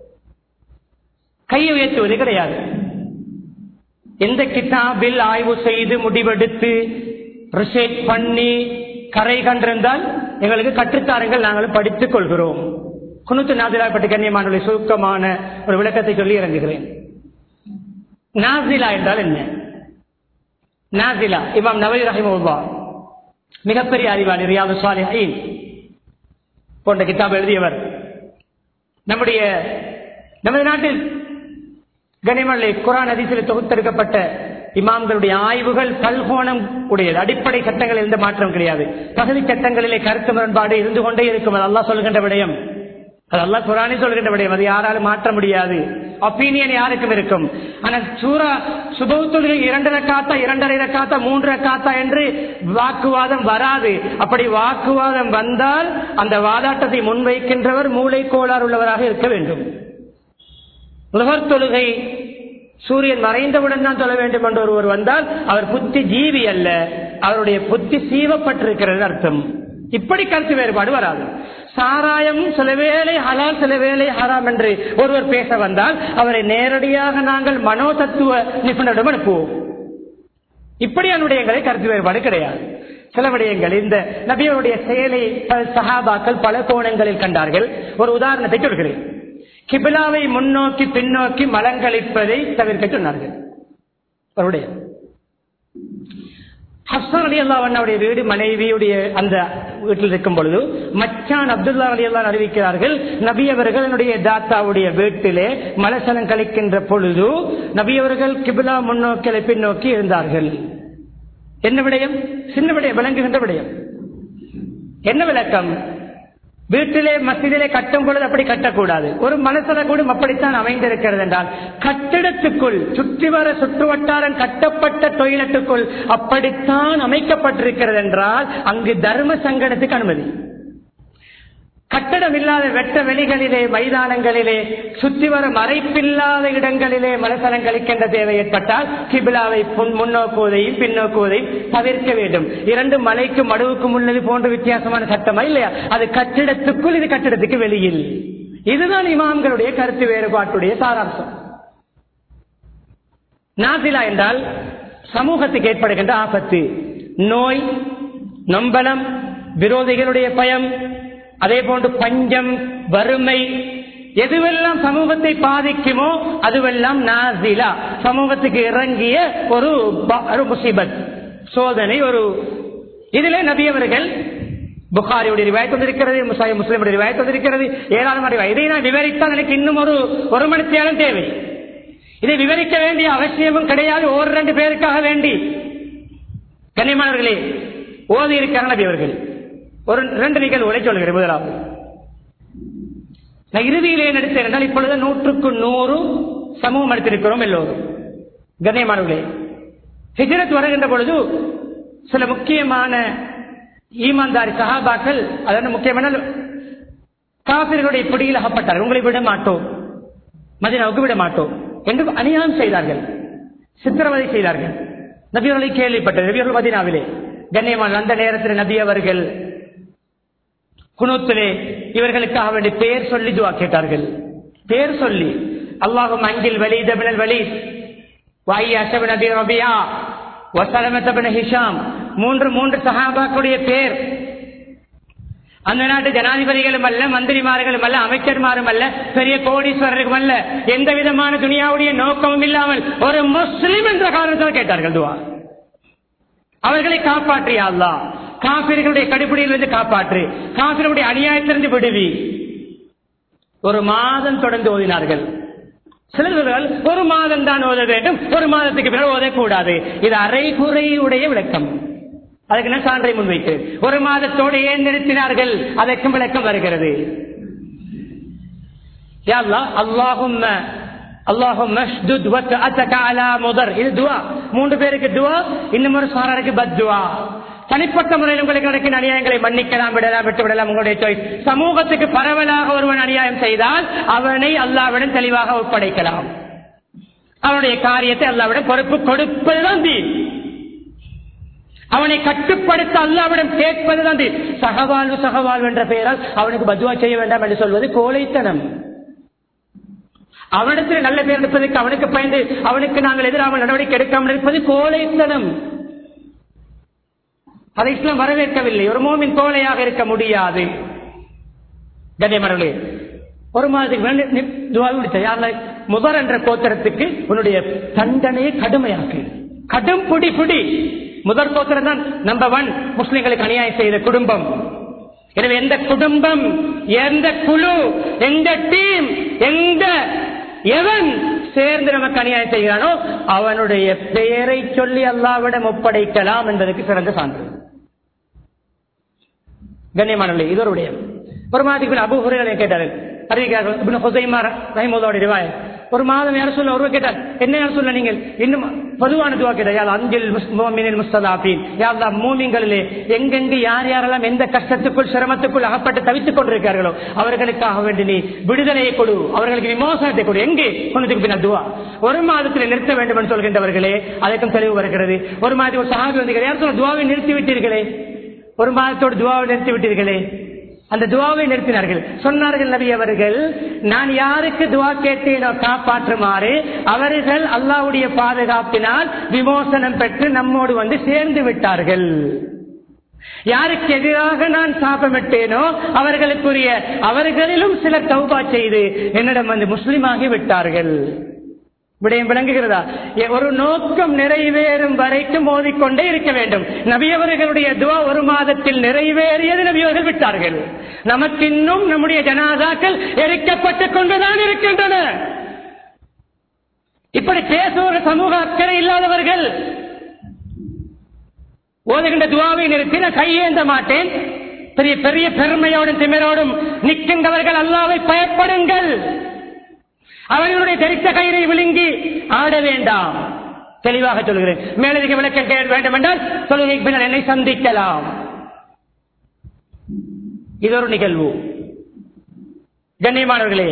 கையை உயர்த்துவது கிடையாது எந்த கிட்டாபில் ஆய்வு செய்து முடிவெடுத்து ரிசர்ச் பண்ணி கரை கண்டிருந்தால் எங்களுக்கு கற்றுத்தாருங்கள் நாங்களும் படித்துக் கொள்கிறோம் குணுத்து நாதிலா பற்றி கண்ணியமான சுருக்கமான ஒரு விளக்கத்தை சொல்லி இறங்குகிறேன் நாசிலா என்றால் என்ன நாசிலா இமாம் நவீ ரஹிமுல்லா மிகப்பெரிய அறிவாளி ரியாது சாலிஹீன் போன்ற கிதாப் எழுதியவர் நம்முடைய நமது நாட்டில் கனிமலை குரான் அதிசயில் தொகுத்தெடுக்கப்பட்ட இமாம்களுடைய ஆய்வுகள் பல்கோணம் உடையது அடிப்படை சட்டங்களில் எந்த மாற்றம் கிடையாது பகுதி சட்டங்களிலே கருத்து முரண்பாடு இருந்து கொண்டே இருக்கும் அது அல்லாஹ் சொல்கின்ற விடயம் அது அல்லாஹ் குரானே சொல்கின்ற விடயம் அது யாராலும் மாற்ற முடியாது ஒப்பீனியன் யாருக்கும் இருக்கும் ஆனால் சூரா சுபவுத்துடைய இரண்டு ரக்காத்தா இரண்டரை ரக்காத்தா மூன்று ரக்காத்தா என்று வாக்குவாதம் வராது அப்படி வாக்குவாதம் வந்தால் அந்த வாதாட்டத்தை முன்வைக்கின்றவர் மூளை கோளாறு உள்ளவராக இருக்க வேண்டும் லுகர் தொழுகை சூரியன் மறைந்தவுடன் தான் தொழ வேண்டும் என்று ஒருவர் வந்தால் அவர் புத்தி ஜீவி அல்ல அவருடைய புத்தி சீவப்பட்டிருக்கிறது அர்த்தம் இப்படி கருத்து வேறுபாடு வராது சாராயம் சில வேளை ஹலால் சில வேளை ஹராம் என்று ஒருவர் பேச வந்தால் அவரை நேரடியாக நாங்கள் மனோ தத்துவ நிபுணரிடம் அனுப்புவோம் இப்படி என்னுடைய கருத்து வேறுபாடு கிடையாது சில விடயங்கள் இந்த நபியருடைய செயலை பல சஹாபாக்கள் பல கோணங்களில் கண்டார்கள் ஒரு உதாரணத்தை சொல்கிறேன் கிபிலாவை முன்னோக்கி பின்னோக்கி மலங்களிப்பதை தவிர்க்க சொன்னார்கள் அவருடைய ஹஸ்ஸான் அலி அல்லாவுடைய வீடு மனைவியுடைய அந்த வீட்டில் இருக்கும் பொழுது மச்சான் அப்துல்லா அலி அல்லா அறிவிக்கிறார்கள் நபி அவர்கள் என்னுடைய தாத்தாவுடைய வீட்டிலே மலசலம் கழிக்கின்ற பொழுது நபி அவர்கள் கிபிலா முன்னோக்கலை பின்னோக்கி இருந்தார்கள் என்ன விடயம் சின்ன விடயம் விளங்குகின்ற விடயம் என்ன விளக்கம் வீட்டிலே மசிதிலே கட்டும் பொழுது அப்படி கட்டக்கூடாது ஒரு மனசன கூட அப்படித்தான் அமைந்திருக்கிறது என்றால் கட்டிடத்துக்குள் சுற்றி வர சுற்று வட்டாரம் கட்டப்பட்ட டொய்லெட்டுக்குள் அப்படித்தான் அமைக்கப்பட்டிருக்கிறது என்றால் அங்கு தர்ம சங்கடத்துக்கு அனுமதி கட்டடம் இல்லாத வெட்ட வெளிகளிலே மைதானங்களிலே சுற்றி வர மறைப்பில்லாத இடங்களிலே மனசனம் கழிக்கின்ற தேவை ஏற்பட்டால் கிபிலாவை முன்னோக்குவதையும் பின்னோக்குவதையும் தவிர்க்க வேண்டும் இரண்டு மலைக்கும் மடுவுக்கும் உள்ளது போன்ற வித்தியாசமான சட்டமா இல்லையா அது கட்டிடத்துக்குள் இது கட்டிடத்துக்கு வெளியில் இதுதான் இமாம்களுடைய கருத்து வேறுபாட்டுடைய சாராம்சம் நாசிலா என்றால் சமூகத்துக்கு ஏற்படுகின்ற ஆபத்து நோய் நம்பலம் விரோதிகளுடைய பயம் அதே போன்று பஞ்சம் வறுமை எதுவெல்லாம் சமூகத்தை பாதிக்குமோ அதுவெல்லாம் நாசிலா சமூகத்துக்கு இறங்கிய ஒரு ஒரு முசிபத் சோதனை ஒரு இதுல நபியவர்கள் புகாரியுடைய ரிவாயத் வந்திருக்கிறது முசாய் முஸ்லிமுடைய ரிவாயத் வந்திருக்கிறது ஏராளமான ரிவாயத் இதை நான் விவரித்தால் எனக்கு இன்னும் ஒரு ஒரு மணி நேரம் தேவை இதை விவரிக்க வேண்டிய அவசியமும் கிடையாது ஒரு ரெண்டு பேருக்காக வேண்டி கண்ணியமானவர்களே ஓதி இருக்கிறாங்க நபி அவர்கள் ஒரு ரெண்டு நிகழ்வுகளை சொல்கிறேன் முதலாவது நான் இறுதியிலே நடித்தேன் என்றால் இப்பொழுது நூற்றுக்கு நூறு சமூகம் எடுத்திருக்கிறோம் எல்லோரும் கண்ணியமானவர்களே ஹிஜரத் வருகின்ற பொழுது சில முக்கியமான ஈமான்தாரி சகாபாக்கள் அதாவது முக்கியமான காப்பிர்களுடைய பிடியில் அகப்பட்டார்கள் உங்களை விட மாட்டோம் மதினாவுக்கு விட மாட்டோம் என்று அநியாயம் செய்தார்கள் சித்திரவதை செய்தார்கள் நபியவர்களை கேள்விப்பட்டது நபியவர்கள் மதினாவிலே கண்ணியமான அந்த நேரத்தில் நபி அவர்கள் குணத்திலே இவர்களுக்காக வேண்டி பேர் சொல்லி துவா கேட்டார்கள் பேர் சொல்லி அல்லாஹும் அங்கில் வலீத் பின் வலீத் வாய்யாஷ நபி ரபியா வசலமத்த ஹிஷாம் மூன்று மூன்று சஹாபாக்களுடைய பேர் அந்த நாட்டு ஜனாதிபதிகளும் அல்ல மந்திரிமார்களும் அல்ல அமைச்சர்மாரும் அல்ல பெரிய கோடீஸ்வரர்களும் அல்ல எந்த விதமான துணியாவுடைய நோக்கமும் இல்லாமல் ஒரு முஸ்லிம் என்ற காரணத்தில் கேட்டார்கள் துவா அவர்களை காப்பாற்றியா அல்லா காப்பிர்களுடைய கடுப்பிடியிலிருந்து காப்பாற்று காப்பிர்களுடைய அநியாயத்திலிருந்து விடுவி ஒரு மாதம் தொடர்ந்து ஓதினார்கள் சிலர்கள் ஒரு மாதம் தான் ஓத வேண்டும் ஒரு மாதத்துக்கு பிறகு ஓதக்கூடாது இது அரைகுறையுடைய விளக்கம் அதுக்கு என்ன சான்றை முன்வைத்து ஒரு மாதத்தோடு ஏன் நிறுத்தினார்கள் அதற்கும் விளக்கம் வருகிறது அல்லாஹும் அல்லாஹும் இது துவா மூன்று பேருக்கு துவா இன்னும் ஒரு சாரருக்கு பத் துவா தனிப்பட்ட முறையில் உங்களுக்கு நடக்கிற அநியாயங்களை மன்னிக்கலாம் விடலாம் விட்டு விடலாம் உங்களுடைய சாய்ஸ் சமூகத்துக்கு பரவலாக ஒருவன் அநியாயம் செய்தால் அவனை அல்லாவிடம் தெளிவாக ஒப்படைக்கலாம் அவனுடைய காரியத்தை அல்லாவிடம் பொறுப்பு கொடுப்பதுதான் தீ அவனை கட்டுப்படுத்த அல்லாவிடம் கேட்பதுதான் தீ சகவாழ்வு சகவாழ்வு என்ற பெயரால் அவனுக்கு பதுவா செய்ய வேண்டாம் என்று சொல்வது கோழைத்தனம் அவனிடத்தில் நல்ல பேர் எடுப்பதற்கு அவனுக்கு பயந்து அவனுக்கு நாங்கள் எதிராக நடவடிக்கை எடுக்காமல் இருப்பது கோழைத்தனம் அதை இஸ்லாம் வரவேற்கவில்லை ஒரு மோமின் கோழையாக இருக்க முடியாது கண்ணியமரர்களே ஒரு மாதத்துக்கு முதல் என்ற கோத்திரத்துக்கு உன்னுடைய தண்டனையை கடுமையாக்கு கடும் புடி புடி முதல் கோத்திரம் தான் நம்பர் ஒன் முஸ்லிம்களுக்கு அநியாயம் செய்த குடும்பம் எனவே எந்த குடும்பம் எந்த குழு எந்த டீம் எந்த எவன் சேர்ந்து நமக்கு அநியாயம் செய்கிறானோ அவனுடைய பெயரை சொல்லி அல்லாவிடம் ஒப்படைக்கலாம் என்பதற்கு சிறந்த சான்று கண்ணியமானவர்களே இது ஒரு விடயம் ஒரு மாதத்துக்கு அபு ஹுரைகளை கேட்டார்கள் அறிவிக்கிறார்கள் ஒரு மாதம் யாரும் சொல்ல ஒருவர் கேட்டார் என்ன யாரும் சொல்ல நீங்கள் இன்னும் பொதுவான துவா கேட்டால் அஞ்சில் முஸ்தலாபின் யாரெல்லாம் மூமிங்களிலே எங்கெங்கு யார் யாரெல்லாம் எந்த கஷ்டத்துக்குள் சிரமத்துக்குள் அகப்பட்டு தவித்துக் கொண்டிருக்கிறார்களோ அவர்களுக்காக வேண்டி நீ விடுதலையை கொடு அவர்களுக்கு விமோசனத்தை கொடு எங்கே கொண்டதுக்கு பின்னால் துவா ஒரு மாதத்தில் நிறுத்த வேண்டும் என்று சொல்கின்றவர்களே அதற்கும் தெளிவு வருகிறது ஒரு மாதத்துக்கு ஒரு சகாபி வந்து யார் சொல்ல துவாவை நிறுத்தி விட்டீர்களே ஒரு மாதத்தோடு துவாவை நிறுத்தி விட்டீர்களே அந்த துவாவை நிறுத்தினார்கள் சொன்னார்கள் நபி அவர்கள் நான் யாருக்கு துவா கேட்டேனோ காப்பாற்றுமாறு அவர்கள் அல்லாவுடைய பாதுகாப்பினால் விமோசனம் பெற்று நம்மோடு வந்து சேர்ந்து விட்டார்கள் யாருக்கு எதிராக நான் சாபமிட்டேனோ அவர்களுக்குரிய அவர்களிலும் சிலர் தௌபா செய்து என்னிடம் வந்து முஸ்லிமாகி விட்டார்கள் விடயம் விளங்குகிறதா எ- ஒரு நோக்கம் நிறைவேறும் வரைக்கும் ஓதிக்கொண்டே இருக்க வேண்டும் நபியவர்களுடைய துவா ஒரு மாதத்தில் நிறைவேறியது நபியவர்கள் விட்டார்கள் நமக்கு இன்னும் நம்முடைய ஜனாதாக்கள் எரிக்கப்பட்டுக் கொண்டுதான் இருக்கின்றன இப்படி பேசுகிற சமூக அக்கறை இல்லாதவர்கள் ஓதுகின்ற துவாவை நிறுத்தி நான் கையேந்த மாட்டேன் பெரிய பெரிய பெருமையோடும் திமிரோடும் நிற்கின்றவர்கள் அல்லாவை பயப்படுங்கள் அவர்களுடைய தரித்த கயிறை விழுங்கி ஆட வேண்டாம் தெளிவாக சொல்கிறேன் மேலதிக விளக்கம் கேட்க வேண்டும் என்றால் தொழுகை பின்னர் என்னை சந்திக்கலாம் இது ஒரு நிகழ்வு கண்ணியமானவர்களே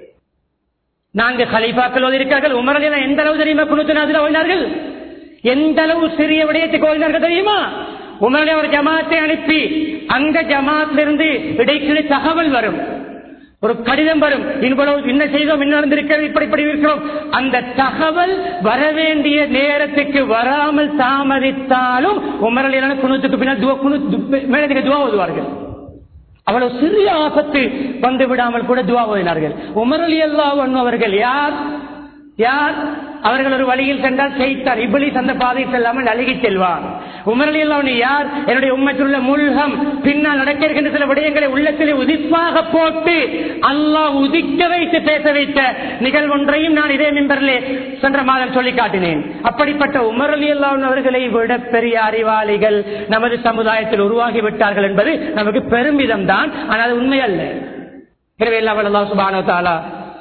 நான்கு கலிபாக்கள் ஓதிருக்கார்கள் உமரலில் எந்த அளவு தெரியுமா குணுத்தினாதில் ஓதினார்கள் எந்த அளவு சிறிய விடயத்துக்கு ஓதினார்கள் தெரியுமா உமரலி ஒரு ஜமாத்தை அனுப்பி அங்க ஜமாத்திலிருந்து இடைக்கிட தகவல் வரும் ஒரு கடிதம் வரும் இவ்வளவு என்ன செய்தோம் என்ன நடந்திருக்கிறது இப்படி இப்படி இருக்கிறோம் அந்த தகவல் வரவேண்டிய நேரத்துக்கு வராமல் தாமதித்தாலும் உமரலியான குணத்துக்கு பின்னால் துவ குணு மேலதிக துவா ஓதுவார்கள் அவ்வளவு சிறிய ஆபத்து வந்து விடாமல் கூட துவா ஓதினார்கள் உமரலி அல்லா அவர்கள் யார் யார் அவர்கள் ஒரு வழியில் சென்றால் செய்தார் இபிலிஸ் அந்த பாதையில் செல்லாமல் அழுகி செல்வார் உமரலி அல்லா யார் என்னுடைய உண்மைக்குள்ள முல்கம் பின்னால் நடக்க இருக்கின்ற சில விடயங்களை உள்ளத்திலே உதிப்பாக போட்டு அல்லாஹ் உதிக்க வைத்து பேச வைத்த நிகழ்வொன்றையும் நான் இதே மிம்பரிலே சென்ற மாதம் சொல்லி காட்டினேன் அப்படிப்பட்ட உமரலி அல்லா அவர்களை விட பெரிய அறிவாளிகள் நமது சமுதாயத்தில் உருவாகி விட்டார்கள் என்பது நமக்கு பெருமிதம் தான் ஆனால் அது உண்மை அல்ல எனவே எல்லாம் அல்லாஹ் சுபானோ தாலா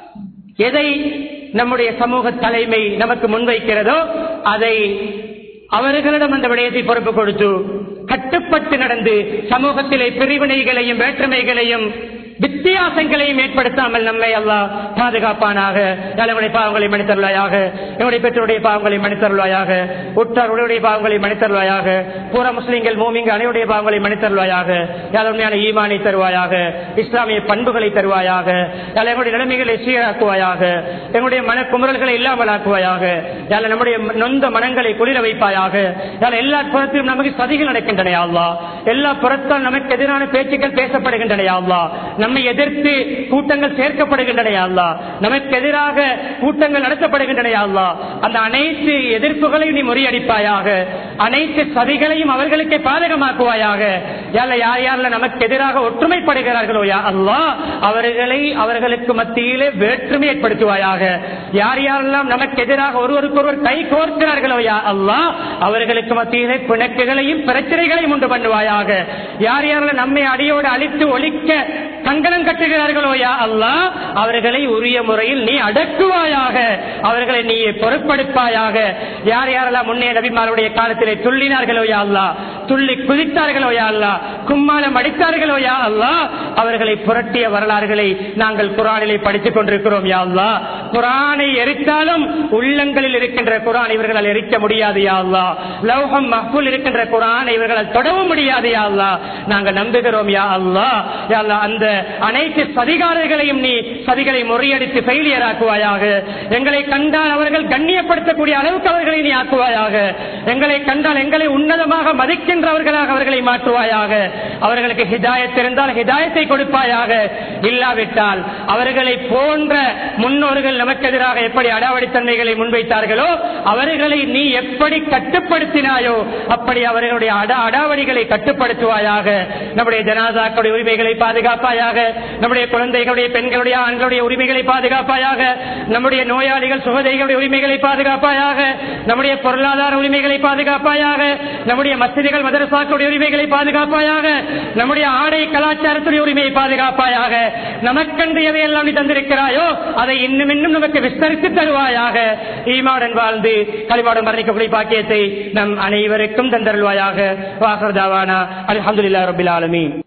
எதை நம்முடைய சமூக தலைமை நமக்கு முன்வைக்கிறதோ அதை அவர்களிடம் அந்த விடயத்தை பொறுப்பு கொடுத்து கட்டுப்பட்டு நடந்து சமூகத்திலே பிரிவினைகளையும் வேற்றுமைகளையும் வித்தியாசங்களையும் ஏற்படுத்தாமல் நம்மை அல்லாஹ் பாதுகாப்பானாக நம்முடைய பாவங்களை மன்னித்தருளாயாக என்னுடைய பெற்றோருடைய பாவங்களை மன்னித்தருளாயாக உற்றாருடைய பாவங்களை மன்னித்தருளாயாக பூர முஸ்லிம்கள் மூமிங்க அனைவருடைய பாவங்களை மன்னித்தருளாயாக யார் உண்மையான ஈமானை தருவாயாக இஸ்லாமிய பண்புகளை தருவாயாக யார் எங்களுடைய நிலைமைகளை சீராக்குவாயாக எங்களுடைய மன குமுறல்களை இல்லாமல் ஆக்குவாயாக யார் நம்முடைய நொந்த மனங்களை குளிர வைப்பாயாக யார் எல்லா புறத்திலும் நமக்கு சதிகள் நடக்கின்றன அல்லா எல்லா புறத்தால் நமக்கு எதிரான பேச்சுக்கள் பேசப்படுகின்றன அல்லா நம்மை எதிர்த்து கூட்டங்கள் சேர்க்கப்படுகின்றன அல்லா நமக்கு எதிராக கூட்டங்கள் நடத்தப்படுகின்றன அல்லா அந்த அனைத்து எதிர்ப்புகளையும் நீ முறியடிப்பாயாக அனைத்து சதிகளையும் அவர்களுக்கு பாதகமாக்குவாயாக யார யார் யாரில் நமக்கு எதிராக ஒற்றுமைப்படுகிறார்களோ யா அல்லா அவர்களை அவர்களுக்கு மத்தியிலே வேற்றுமை ஏற்படுத்துவாயாக யார் யாரெல்லாம் நமக்கு எதிராக ஒருவருக்கொருவர் கை கோர்க்கிறார்களோ யா அல்லா அவர்களுக்கு மத்தியிலே பிணக்குகளையும் பிரச்சனைகளையும் உண்டு பண்ணுவாயாக யார் யாரெல்லாம் நம்மை அடியோடு அழித்து ஒழிக்க கங்கணம் கட்டுகிறார்களோ யா அல்லா அவர்களை உரிய முறையில் நீ அடக்குவாயாக அவர்களை நீ பொறுப்படுப்பாயாக யார் யாரெல்லாம் முன்னே நபிமாருடைய காலத்திலே துள்ளினார்களோ யா அல்லா துள்ளி குதித்தார்களோ யா அல்லா கும்மாளம் அடித்தார்களோ யா அல்லா அவர்களை புரட்டிய வரலாறுகளை நாங்கள் குரானிலே படித்துக் கொண்டிருக்கிறோம் யா அல்லா குரானை எரித்தாலும் உள்ளங்களில் இருக்கின்ற குரான் இவர்களால் எரிக்க முடியாது யா அல்லா லௌகம் மஹ்புல் இருக்கின்ற குரான் இவர்களால் தொடவும் முடியாது யா அல்லா நாங்கள் நம்புகிறோம் யா அல்லா யா அல்லா அந்த அனைத்து சதிகாரர்களையும் நீ சதிகளை முறியடித்து ஃபெயிலியர் ஆக்குவாயாக எங்களை கண்டால் அவர்கள் கண்ணியப்படுத்தக்கூடிய அளவுக்கு அவர்களை நீ ஆக்குவாயாக எங்களை கண்டால் எங்களை உன்னதமாக மதிக்கின்றவர்களாக அவர்களை மாற்றுவாயாக அவர்களுக்கு ஹிதாயத் இருந்தால் ஹிதாயத்தை கொடுப்பாயாக இல்லாவிட்டால் அவர்களை போன்ற முன்னோர்கள் நமக்கு எதிராக எப்படி அடாவடித்தன்மைகளை முன்வைத்தார்களோ அவர்களை நீ எப்படி கட்டுப்படுத்தினாயோ அப்படி அவர்களுடைய அட அடாவடிகளை கட்டுப்படுத்துவாயாக நம்முடைய ஜனாதாக்களுடைய உரிமைகளை பாதுகாப்பாயாக நம்முடைய குழந்தைகளுடைய பெண்களுடைய ஆண்களுடைய உரிமைகளை பாதுகாப்பாயாக நம்முடைய நோயாளிகள் சுகதைகளுடைய உரிமைகளை பாதுகாப்பாயாக நம்முடைய பொருளாதார உரிமைகளை பாதுகாப்பாயாக நம்முடைய மசிதிகள் மதரசாக்களுடைய உரிமைகளை பாதுகாப்பாயாக நம்முடைய ஆடை கலாச்சாரத்துடைய உரிமையை பாதுகாப்பாயாக நமக்கென்று எதையெல்லாம் நீ தந்திருக்கிறாயோ அதை இன்னும் இன்னும் நமக்கு விஸ்தரித்து தருவாயாக ஈமாவுடன் வாழ்ந்து களிமாவுடன் மரணிக்கக்கூடிய பாக்கியத்தை நம் அனைவருக்கும் தந்தருள்வாயாக வாசர்தாவானா அலமதுல்லா ரபில் ஆலமீன்